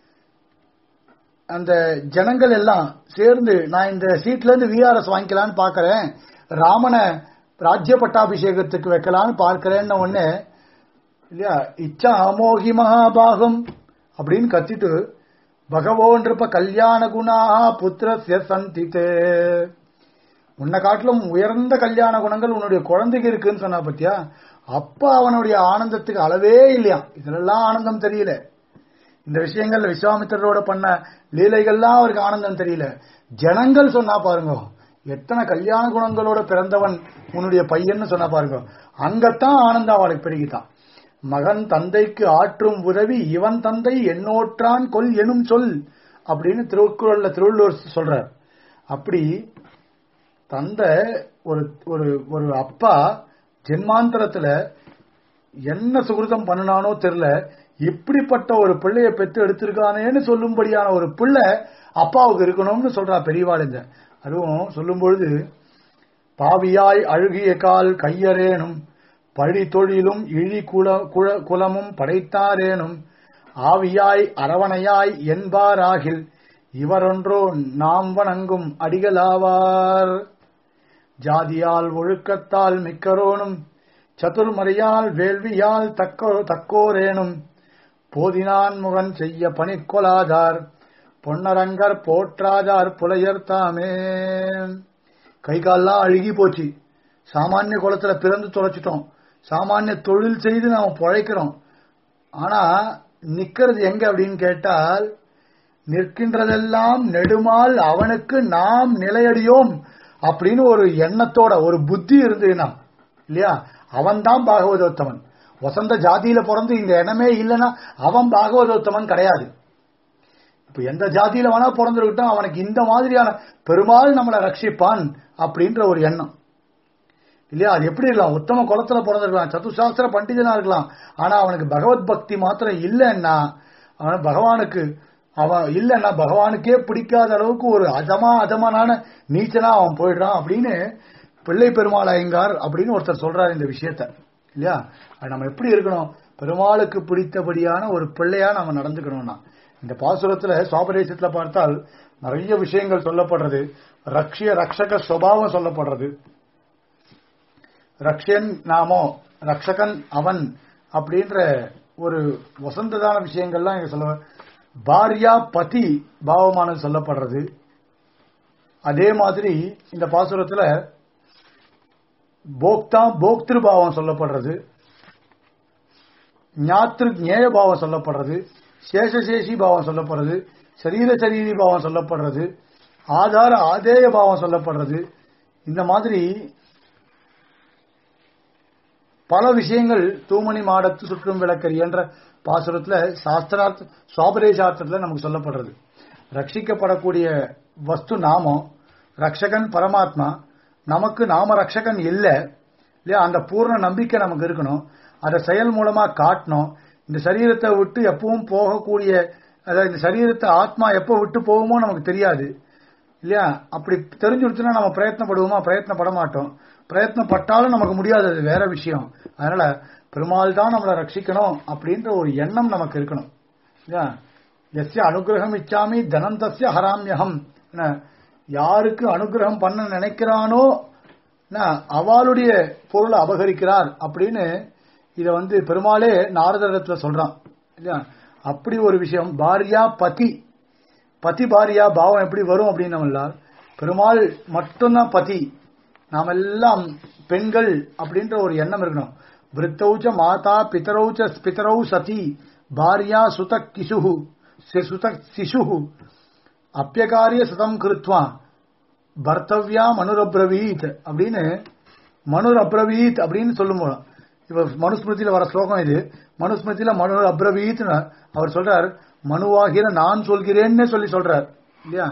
அந்த ஜனங்கள் எல்லாம் சேர்ந்து நான் இந்த சீட்ல இருந்து விஆர்எஸ் வாங்கிக்கலான்னு பாக்குறேன் ராமனை ராஜ்ய பட்டாபிஷேகத்துக்கு வைக்கலான்னு பார்க்கிறேன்னு ஒண்ணு இல்லையா இச்சா அமோகி மகாபாகம் அப்படின்னு கத்திட்டு பகவோன்றிருப்ப கல்யாண குணா புத்திரஸ்ய சந்தித்தே உன்னை காட்டிலும் உயர்ந்த கல்யாண குணங்கள் உன்னுடைய குழந்தைக்கு இருக்குன்னு சொன்னா பத்தியா அப்ப அவனுடைய ஆனந்தத்துக்கு அளவே இல்லையா இதுலெல்லாம் ஆனந்தம் தெரியல இந்த விஷயங்கள்ல விஸ்வாமித்திரரோட பண்ண லீலைகள்லாம் அவருக்கு ஆனந்தம் தெரியல ஜனங்கள் சொன்னா பாருங்க எத்தனை கல்யாண குணங்களோட பிறந்தவன் உன்னுடைய பையன்னு சொன்னா பாருங்க அங்கத்தான் ஆனந்தம் அவளுக்கு பெருகிட்டான் மகன் தந்தைக்கு ஆற்றும் உதவி இவன் தந்தை எண்ணோற்றான் கொல் எனும் சொல் அப்படின்னு திருக்குறள்ல திருவள்ளுவர் சொல்றார் அப்படி தந்தை ஒரு ஒரு ஒரு அப்பா ஜென்மாந்தரத்துல என்ன சுகிருதம் பண்ணினானோ தெரியல இப்படிப்பட்ட ஒரு பிள்ளைய பெத்து எடுத்திருக்கானேன்னு சொல்லும்படியான ஒரு பிள்ளை அப்பாவுக்கு இருக்கணும்னு சொல்றா பெரியவாளுங்க அதுவும் சொல்லும் பொழுது பாவியாய் அழுகிய கால் கையரேனும் பழி தொழிலும் இழி குல குல- குலமும் படைத்தாரேனும் ஆவியாய் அரவணையாய் என்பாராகில் இவரொன்றோ நாம் வணங்கும் அடிகளாவார் ஜாதியால் ஒழுக்கத்தால் மிக்கரோனும் சதுர்மறையால் வேள்வியால் தக்கோ தக்கோரேனும் போதினான் முகன் செய்ய பணிக்கொலாதார் பொன்னரங்கர் போற்றாதார் புலையர் தாமே கை கால்லாம் அழுகி போச்சு சாமானிய குளத்துல பிறந்து தொலைச்சிட்டோம் சாமானிய தொழில் செய்து நாம பொழைக்கிறோம் ஆனா நிக்கிறது எங்க அப்படின்னு கேட்டால் நிற்கின்றதெல்லாம் நெடுமால் அவனுக்கு நாம் நிலையடியோம் அப்படின்னு ஒரு எண்ணத்தோட ஒரு புத்தி இருந்ததுன்னா இல்லையா அவன் தான் பாகவதோத்தமன் வசந்த ஜாதியில பிறந்து இந்த எண்ணமே இல்லைன்னா அவன் பாகவதோத்தமன் கிடையாது இப்ப எந்த ஜாதியில வேணா பிறந்திருக்கட்டும் அவனுக்கு இந்த மாதிரியான பெருமாள் நம்மளை ரட்சிப்பான் அப்படின்ற ஒரு எண்ணம் இல்லையா அது எப்படி இருக்கலாம் உத்தம குளத்துல பிறந்திருக்கலாம் சதுசாஸ்திர பண்டிதனா இருக்கலாம் ஆனா அவனுக்கு பகவத் பக்தி மாத்திரம் இல்லைன்னா அவன் பகவானுக்கு அவன் இல்லைன்னா பகவானுக்கே பிடிக்காத அளவுக்கு ஒரு அதமா அதமானான நீச்சனா அவன் போயிடுறான் அப்படின்னு பிள்ளை பெருமாள் ஐயங்கார் அப்படின்னு ஒருத்தர் சொல்றாரு இந்த விஷயத்த இல்லையா அது நம்ம எப்படி இருக்கணும் பெருமாளுக்கு பிடித்தபடியான ஒரு பிள்ளையா நம்ம நடந்துக்கணும்னா இந்த பாசுரத்துல சுவாபதேசத்துல பார்த்தால் நிறைய விஷயங்கள் சொல்லப்படுறது ரக்ஷிய ரக்ஷக சுவாவம் சொல்லப்படுறது ரக்ஷன் நாமோ ரக்ஷகன் அவன் அப்படின்ற ஒரு வசந்ததான விஷயங்கள்லாம் இங்க சொல்ல பாரியா பதி பாவமானது சொல்லப்படுறது அதே மாதிரி இந்த பாசுரத்துல போக்தா போக்திரு பாவம் சொல்லப்படுறது ஞாத்திரு ஞேய பாவம் சொல்லப்படுறது சேஷசேஷி பாவம் சொல்லப்படுறது சரீர சரீரி பாவம் சொல்லப்படுறது ஆதார ஆதேய பாவம் சொல்லப்படுறது இந்த மாதிரி பல விஷயங்கள் தூமணி மாடத்து சுற்றும் விளக்கரி என்ற பாசுரத்துல சாஸ்திரார்த்த சுவாபரேசார்த்தத்துல நமக்கு சொல்லப்படுறது ரட்சிக்கப்படக்கூடிய வஸ்து நாமம் ரக்ஷகன் பரமாத்மா நமக்கு நாம ரக்ஷகன் இல்ல இல்லையா அந்த பூர்ண நம்பிக்கை நமக்கு இருக்கணும் அதை செயல் மூலமா காட்டணும் இந்த சரீரத்தை விட்டு எப்பவும் போகக்கூடிய அதாவது இந்த சரீரத்தை ஆத்மா எப்போ விட்டு போகுமோ நமக்கு தெரியாது இல்லையா அப்படி தெரிஞ்சுடுச்சுன்னா நம்ம பிரயத்னப்படுவோமா பிரயத்னப்பட மாட்டோம் பிரயத்னப்பட்டாலும் நமக்கு முடியாது அது வேற விஷயம் அதனால பெருமாள் தான் நம்மளை ரட்சிக்கணும் அப்படின்ற ஒரு எண்ணம் நமக்கு இருக்கணும் இல்லையா எஸ்ய அனுகிரகம் இச்சாமி தனந்தஸ்ய ஹராமியகம் என்ன, யாருக்கு அனுகிரகம் பண்ண நினைக்கிறானோ என்ன, அவளுடைய பொருளை அபகரிக்கிறார் அப்படின்னு இத வந்து பெருமாளே நாரதத்துல சொல்றான் இல்லையா அப்படி ஒரு விஷயம் பாரியா பதி பதி பாரியா பாவம் எப்படி வரும் அப்படின்னு நம்ம பெருமாள் மட்டும்தான் பதி நாம் எல்லாம் பெண்கள் அப்படின்ற ஒரு எண்ணம் இருக்கணும் விருத்தௌச்ச மாதா பிதரௌச்ச பிதரௌ சதி பாரியா சுத கிசுஹு சி- சுத சிசுஹு அப்பியகாரிய சுதம் கிருத்வா பர்த்தவ்யா மனுரப்ரவீத் அப்படின்னு மனுர் அப்ரவீத் அப்படின்னு சொல்லும்போது இப்ப மனுஸ்மிருதியில வர ஸ்லோகம் இது மனுஸ்மிருதியில மனு அப்ரவீத் அவர் சொல்றார் மனுவாகிற நான் சொல்கிறேன்னு சொல்லி சொல்றார் இல்லையா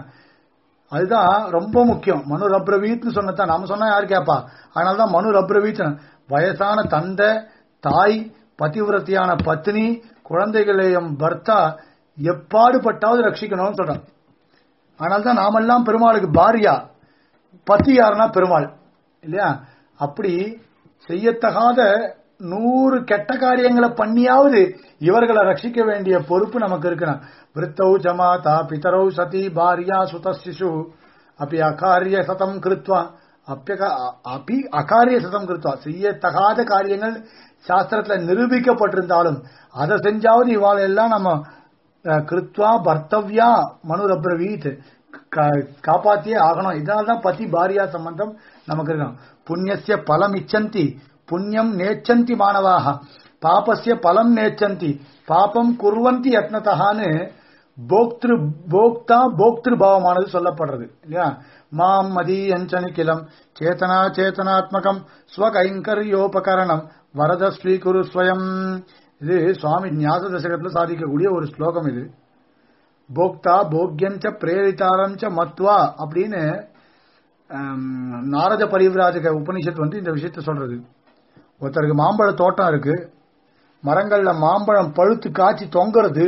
அதுதான் ரொம்ப முக்கியம் மனு ரப்ரவீத்னு சொன்னதான் நாம சொன்னா யாரு கேப்பா அதனாலதான் மனு ரப்ரவீத் வயசான தந்தை தாய் பதிவிரத்தியான பத்னி குழந்தைகளையும் பர்த்தா எப்பாடுபட்டாவது ரட்சிக்கணும்னு சொல்றான் ஆனால் நாமெல்லாம் பெருமாளுக்கு பாரியா பத்தி யாருன்னா பெருமாள் இல்லையா அப்படி செய்யத்தகாத நூறு கெட்ட காரியங்களை பண்ணியாவது இவர்களை ரட்சிக்க வேண்டிய பொறுப்பு நமக்கு இருக்கணும் விருத்தௌ ஜமாதா பிதரௌ சதி பாரியா சுத சிசு அப்படி அகாரிய சதம் கிருத்வா அப்பியக அப்பி அகாரிய சதம் கிருத்வா செய்யத்தகாத காரியங்கள் சாஸ்திரத்துல நிரூபிக்கப்பட்டிருந்தாலும் அதை செஞ்சாவது இவாள எல்லாம் நம்ம அஹ், கிருத்வா பர்த்தவ்யா மனுரப்ரவீத் கா- காப்பாத்தியே ஆகணும் இதனால்தான் பதி பாரியா சம்பந்தம் நமக்கு இருக்கணும் புண்ணியசிய பலம் இச்சந்தி புண்ணியம் நேச்சந்தி மாணவாக பாபஸ்ய பலம் நேச்சந்தி பாபம் குர்வந்தி யத்னதகான்னு போக்திரு போக்தா போக்திரு பாவமானது சொல்லப்படுறது இல்லையா மாம் மதீயஞ்சனிக்கிலம் சேதனா சேதனாத்மகம் ஸ்வகைங்கரியோபகரணம் வரத ஸ்வீகுரு ஸ்வயம் இது சுவாமி ஞாச தசகத்துல சாதிக்கக்கூடிய ஒரு ஸ்லோகம் இது போக்தா போக்யஞ்ச பிரேரிதாரம் ச மத்வா அப்படின்னு ஆம், நாரத பரிவிராஜக உபனிஷத் வந்து இந்த விஷயத்த சொல்றது ஒருத்தருக்கு மாம்பழ தோட்டம் இருக்கு மரங்கள்ல மாம்பழம் பழுத்து காய்ச்சி தொங்குறது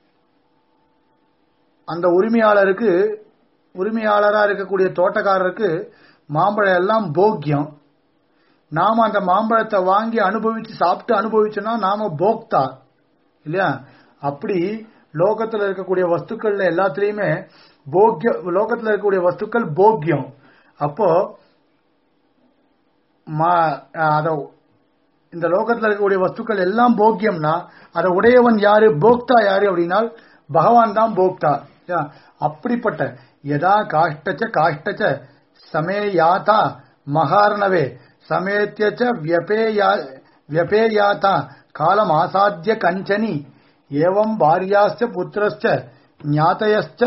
அந்த உரிமையாளருக்கு உரிமையாளரா இருக்கக்கூடிய தோட்டக்காரருக்கு மாம்பழம் எல்லாம் போக்கியம் நாம அந்த மாம்பழத்தை வாங்கி அனுபவிச்சு சாப்பிட்டு அனுபவிச்சோம்னா நாம போக்தா இல்லையா அப்படி லோகத்துல இருக்கக்கூடிய வஸ்துக்கள்ல எல்லாத்துலயுமே போக்கிய லோகத்துல இருக்கக்கூடிய வஸ்துக்கள் போக்கியம் அப்போ மா- அத இந்த லோகத்துல இருக்கக்கூடிய வஸ்துக்கள் எல்லாம் போக்கியம்னா அதை உடையவன் யாரு போக்தா யாரு அப்படின்னா பகவான் தான் போக்தா இல்லையா? அப்படிப்பட்ட யதா காஷ்டச்ச காஷ்டச்ச சமேயாதா மகார்ணவே சமேத்தியச்ச வியபேயா வியபேயாதா காலம் ஆசாத்திய கஞ்சனி ஏவம் பாரியாஸ்ச புத்திரஸ்ச ஞாதயஸ்ச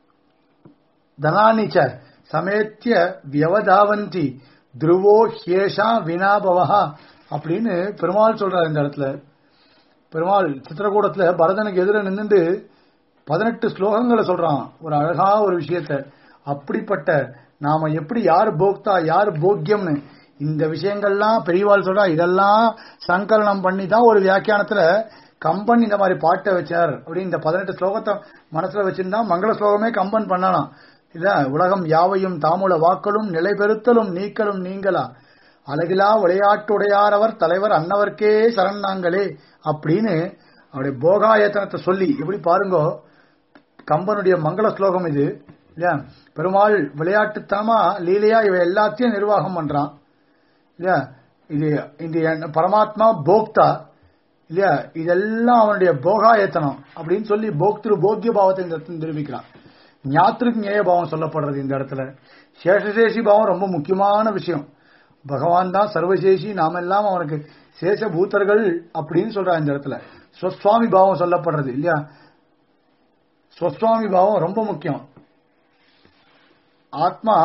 தனானி ச சமேத்திய வியவதாவந்தி துருவோ ஹேஷா வினாபவஹா அப்படின்னு பெருமாள் சொல்றாரு இந்த இடத்துல பெருமாள் சித்திரக்கூடத்துல பரதனுக்கு எதிர நின்னுட்டு பதினெட்டு ஸ்லோகங்களை சொல்றான் ஒரு அழகா ஒரு விஷயத்த அப்படிப்பட்ட நாம எப்படி யார் போக்தா யார் போக்கியம்னு இந்த விஷயங்கள்லாம் பெரியவாள் சொல்றா இதெல்லாம் சங்கலனம் பண்ணி தான் ஒரு வியாக்கியானத்துல கம்பன் இந்த மாதிரி பாட்டை வச்சார் அப்படின்னு இந்த பதினெட்டு ஸ்லோகத்தை மனசுல வச்சிருந்தா மங்கள ஸ்லோகமே கம்பன் பண்ணலாம் இல்ல உலகம் யாவையும் தாமுல வாக்களும் நிலை பெறுத்தலும் நீக்கலும் நீங்களா அழகிலா விளையாட்டுடையாரவர் தலைவர் அன்னவர்க்கே சரண் நாங்களே அப்படின்னு அவருடைய போகாயத்தனத்தை சொல்லி எப்படி பாருங்கோ கம்பனுடைய மங்கள ஸ்லோகம் இது இல்லையா பெருமாள் விளையாட்டுத்தனமா லீலையா இவ எல்லாத்தையும் நிர்வாகம் பண்றான் இல்லையா இது இந்த என் பரமாத்மா போக்தா இல்லையா இதெல்லாம் அவனுடைய போகாயத்தனம் அப்படின்னு சொல்லி போக்திரு போக்கிய பாவத்தை இந்த இடத்துல நிரூபிக்கிறான் ஞாத்திருக்கு ஞேய பாவம் சொல்லப்படுறது இந்த இடத்துல சேஷசேஷி பாவம் ரொம்ப முக்கியமான விஷயம் பகவான் தான் சர்வசேஷி நாம எல்லாம் அவனுக்கு சேஷபூத்தர்கள் அப்படின்னு சொல்றான் இந்த இடத்துல ஸ்வஸ்வாமி பாவம் சொல்லப்படுறது இல்லையா ஸ்வஸ்வாமி பாவம் ரொம்ப முக்கியம் ஆத்மா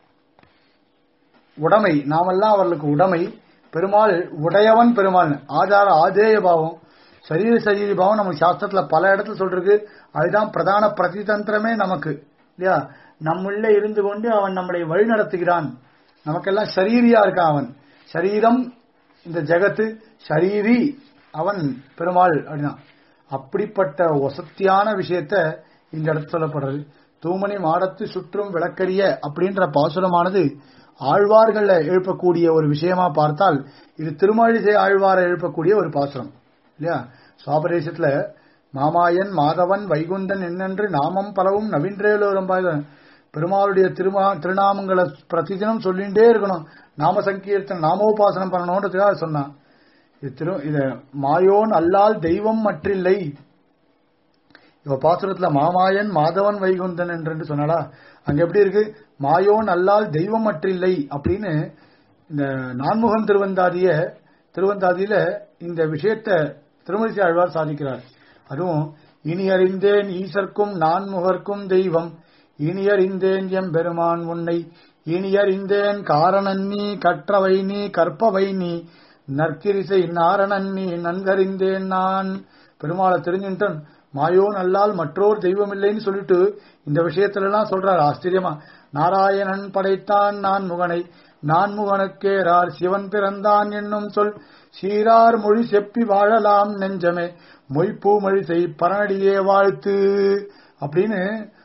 உடைமை நாமெல்லாம் அவர்களுக்கு உடைமை பெருமாள் உடையவன் பெருமாள் ஆதார ஆதேய பாவம் சரீர சரீரி பாவம் நமக்கு சாஸ்திரத்துல பல இடத்துல சொல்றது அதுதான் பிரதான பிரதிதந்திரமே நமக்கு இல்லையா நம்முள்ள இருந்து கொண்டு அவன் நம்மளை வழி நடத்துகிறான் நமக்கெல்லாம் சரீரியா இருக்கான் அவன் சரீரம் இந்த ஜெகத்து சரீரி அவன் பெருமாள் அப்படின்னா அப்படிப்பட்ட வசத்தியான விஷயத்த இந்த இடத்துல சொல்லப்படுறது தூமணி மாடத்து சுற்றும் விளக்கரிய அப்படின்ற பாசுரமானது ஆழ்வார்கள்ல எழுப்பக்கூடிய ஒரு விஷயமா பார்த்தால் இது திருமழிசை ஆழ்வாரை எழுப்பக்கூடிய ஒரு பாசுரம் இல்லையா சுவாபரேசத்துல மாமாயன் மாதவன் வைகுந்தன் என்னென்று நாமம் பலவும் நவீன்றேலோரம் பெருமாளுடைய திருமா திருநாமங்களை பிரதிதினம் சொல்லிட்டே இருக்கணும் நாம சங்கீர்த்தன் நாமோபாசனம் பண்ணணும்ன்றதுக்காக சொன்னான் இது திரு இது மாயோன் அல்லால் தெய்வம் மற்றில்லை இவ பாசுரத்துல மாமாயன் மாதவன் வைகுந்தன் என்று சொன்னாலா அங்க எப்படி இருக்கு மாயோன் அல்லால் தெய்வம் மற்றில்லை அப்படின்னு இந்த நான்முகன் திருவந்தாதிய திருவந்தாதியில இந்த விஷயத்த திருமலிசை ஆழ்வார் சாதிக்கிறார் அதுவும் இனி அறிந்தேன் ஈசர்க்கும் நான்முகர்க்கும் தெய்வம் இனி அறிந்தேன் எம் பெருமான் உன்னை இனி அறிந்தேன் காரணன் நீ கற்றவை நீ கற்பவை நீ நற்கிரிசை நாரணன் நீ நன்கறிந்தேன் நான் பெருமாளை தெரிஞ்சுட்டேன் மாயோன் அல்லால் மற்றோர் தெய்வம் இல்லைன்னு சொல்லிட்டு இந்த விஷயத்துல எல்லாம் சொல்றாரு ஆச்சரியமா நாராயணன் படைத்தான் நான் முகனை நான்முகனுக்கேரார் சிவன் பிறந்தான் என்னும் சொல் சீரார் மொழி செப்பி வாழலாம் நெஞ்சமே மொய்ப்பூ மொழி செய் பரனடியே வாழ்த்து அப்படின்னு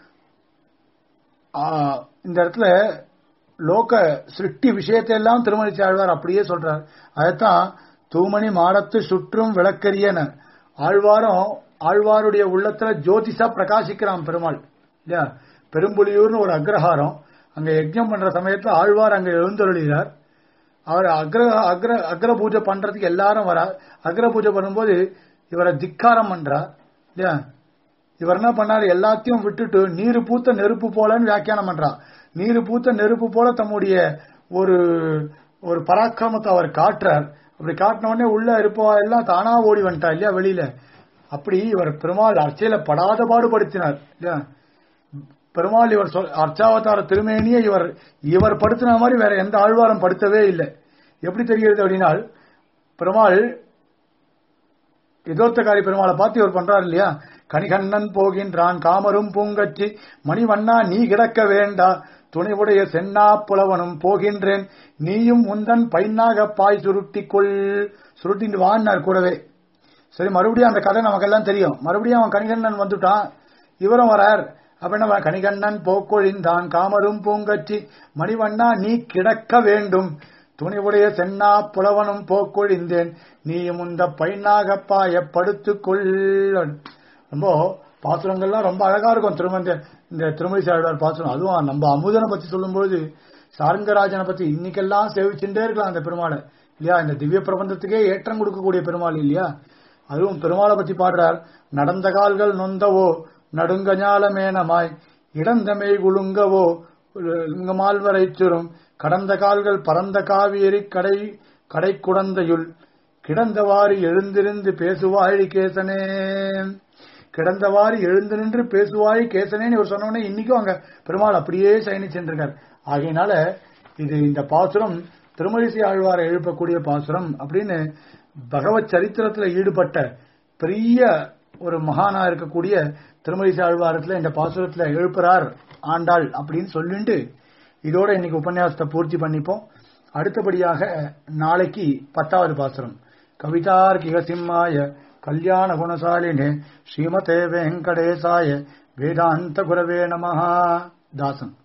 ஆ, இந்த இடத்துல லோக சிருஷ்டி விஷயத்தை எல்லாம் திருமணி ஆழ்வார் அப்படியே சொல்றார் அதைத்தான் தூமணி மாடத்து சுற்றும் விளக்கரியன ஆழ்வாரும் ஆழ்வாருடைய உள்ளத்துல ஜோதிஷா பிரகாசிக்கிறான் பெருமாள் இல்லையா பெரும்புலியூர்னு ஒரு அக்ரஹாரம் அங்க யஜ்ஞம் பண்ற சமயத்துல ஆழ்வார் அங்க எழுந்தருளினார் அவர் அக்ர அக்ர அக்ர பூஜை பண்றதுக்கு எல்லாரும் வரா அக்ர பூஜை பண்ணும்போது இவரை திக்காரம் பண்றார் இல்லையா இவர் என்ன பண்ணாரு எல்லாத்தையும் விட்டுட்டு நீர் பூத்த நெருப்பு போலன்னு வியாக்கியானம் பண்றார் நீர் பூத்த நெருப்பு போல தம்முடைய ஒரு ஒரு பராக்கிரமத்தை அவர் காட்டுறார் அப்படி காட்டின உடனே உள்ள இருப்பவா எல்லாம் தானா ஓடி வந்துட்டா இல்லையா வெளியில அப்படி இவர் பெருமாள் அர்ச்சையில படாத பாடுபடுத்தினார் இல்லையா பெருமாள் இவர் சொல் அர்ச்சாவதார திருமேனியை இவர் இவர் படுத்தின மாதிரி வேற எந்த ஆழ்வாரும் படுத்தவே இல்லை எப்படி தெரிகிறது அப்படின்னால் பெருமாள் யதோர்த்தகாரி பெருமாளை பார்த்து இவர் பண்றாரு இல்லையா கணிகண்ணன் போகின்றான் காமரும் பூங்கச்சி மணிவண்ணா நீ கிடக்க வேண்டா துணைவுடைய சென்னா புலவனும் போகின்றேன் நீயும் உந்தன் பைனாக பாய் சுருட்டிக்கொள் சுருட்டின்னு வான்னார் கூடவே சரி மறுபடியும் அந்த கதை நமக்கெல்லாம் தெரியும் மறுபடியும் அவன் கணிகண்ணன் வந்துட்டான் இவரும் வரார் அப்ப என்ன கணிகண்ணன் போக்கொழிந்தான் காமரும் பூங்கச்சி மணிவண்ணா நீ கிடக்க வேண்டும் துணிவுடைய சென்னா புலவனும் போக்கொழிந்தேன் நீயும் இந்த பைனாக பாய படுத்துக்கொள் ரொம்ப பாசுரங்கள்லாம் ரொம்ப அழகா இருக்கும் திருமந்த இந்த திருமதி சாழ்வார் பாசுரம் அதுவும் நம்ம அமுதனை பத்தி சொல்லும்போது சாரங்கராஜனை பத்தி இன்னைக்கெல்லாம் சேவிச்சுட்டே இருக்கலாம் அந்த பெருமாளை இல்லையா இந்த திவ்ய பிரபந்தத்துக்கே ஏற்றம் கொடுக்கக்கூடிய பெருமாள் இல்லையா அதுவும் பெருமாளை பத்தி பாடுறார் நடந்த கால்கள் நொந்தவோ நடுங்கஞாலமேனமாய் இடந்தமை குலுங்கவோ மால்வரை சுரும் கடந்த கால்கள் பரந்த காவேரி கடை கடை குடந்தையுள் கிடந்தவாறு எழுந்திருந்து பேசுவாழி கேசனே கிடந்தவாறு எழுந்து நின்று பேசுவாய் கேசனேன்னு இவர் சொன்ன உடனே இன்னைக்கும் அங்க பெருமாள் அப்படியே சயனி சென்றிருக்கார் ஆகையினால இது இந்த பாசுரம் திருமழிசை ஆழ்வாரை எழுப்பக்கூடிய பாசுரம் அப்படின்னு பகவத் சரித்திரத்துல ஈடுபட்ட பெரிய ஒரு மகானா இருக்கக்கூடிய திருமழிசை ஆழ்வாரத்துல இந்த பாசுரத்துல எழுப்புறார் ஆண்டாள் அப்படின்னு சொல்லிட்டு இதோட இன்னைக்கு உபன்யாசத்தை பூர்த்தி பண்ணிப்போம் அடுத்தபடியாக நாளைக்கு பத்தாவது பாசுரம் கவிதார்க்கிக சிம்மாய கல்யாண குணசாலினே ஸ்ரீமதே வெங்கடேசாய வேதாந்த குரவே நமஹா தாசன்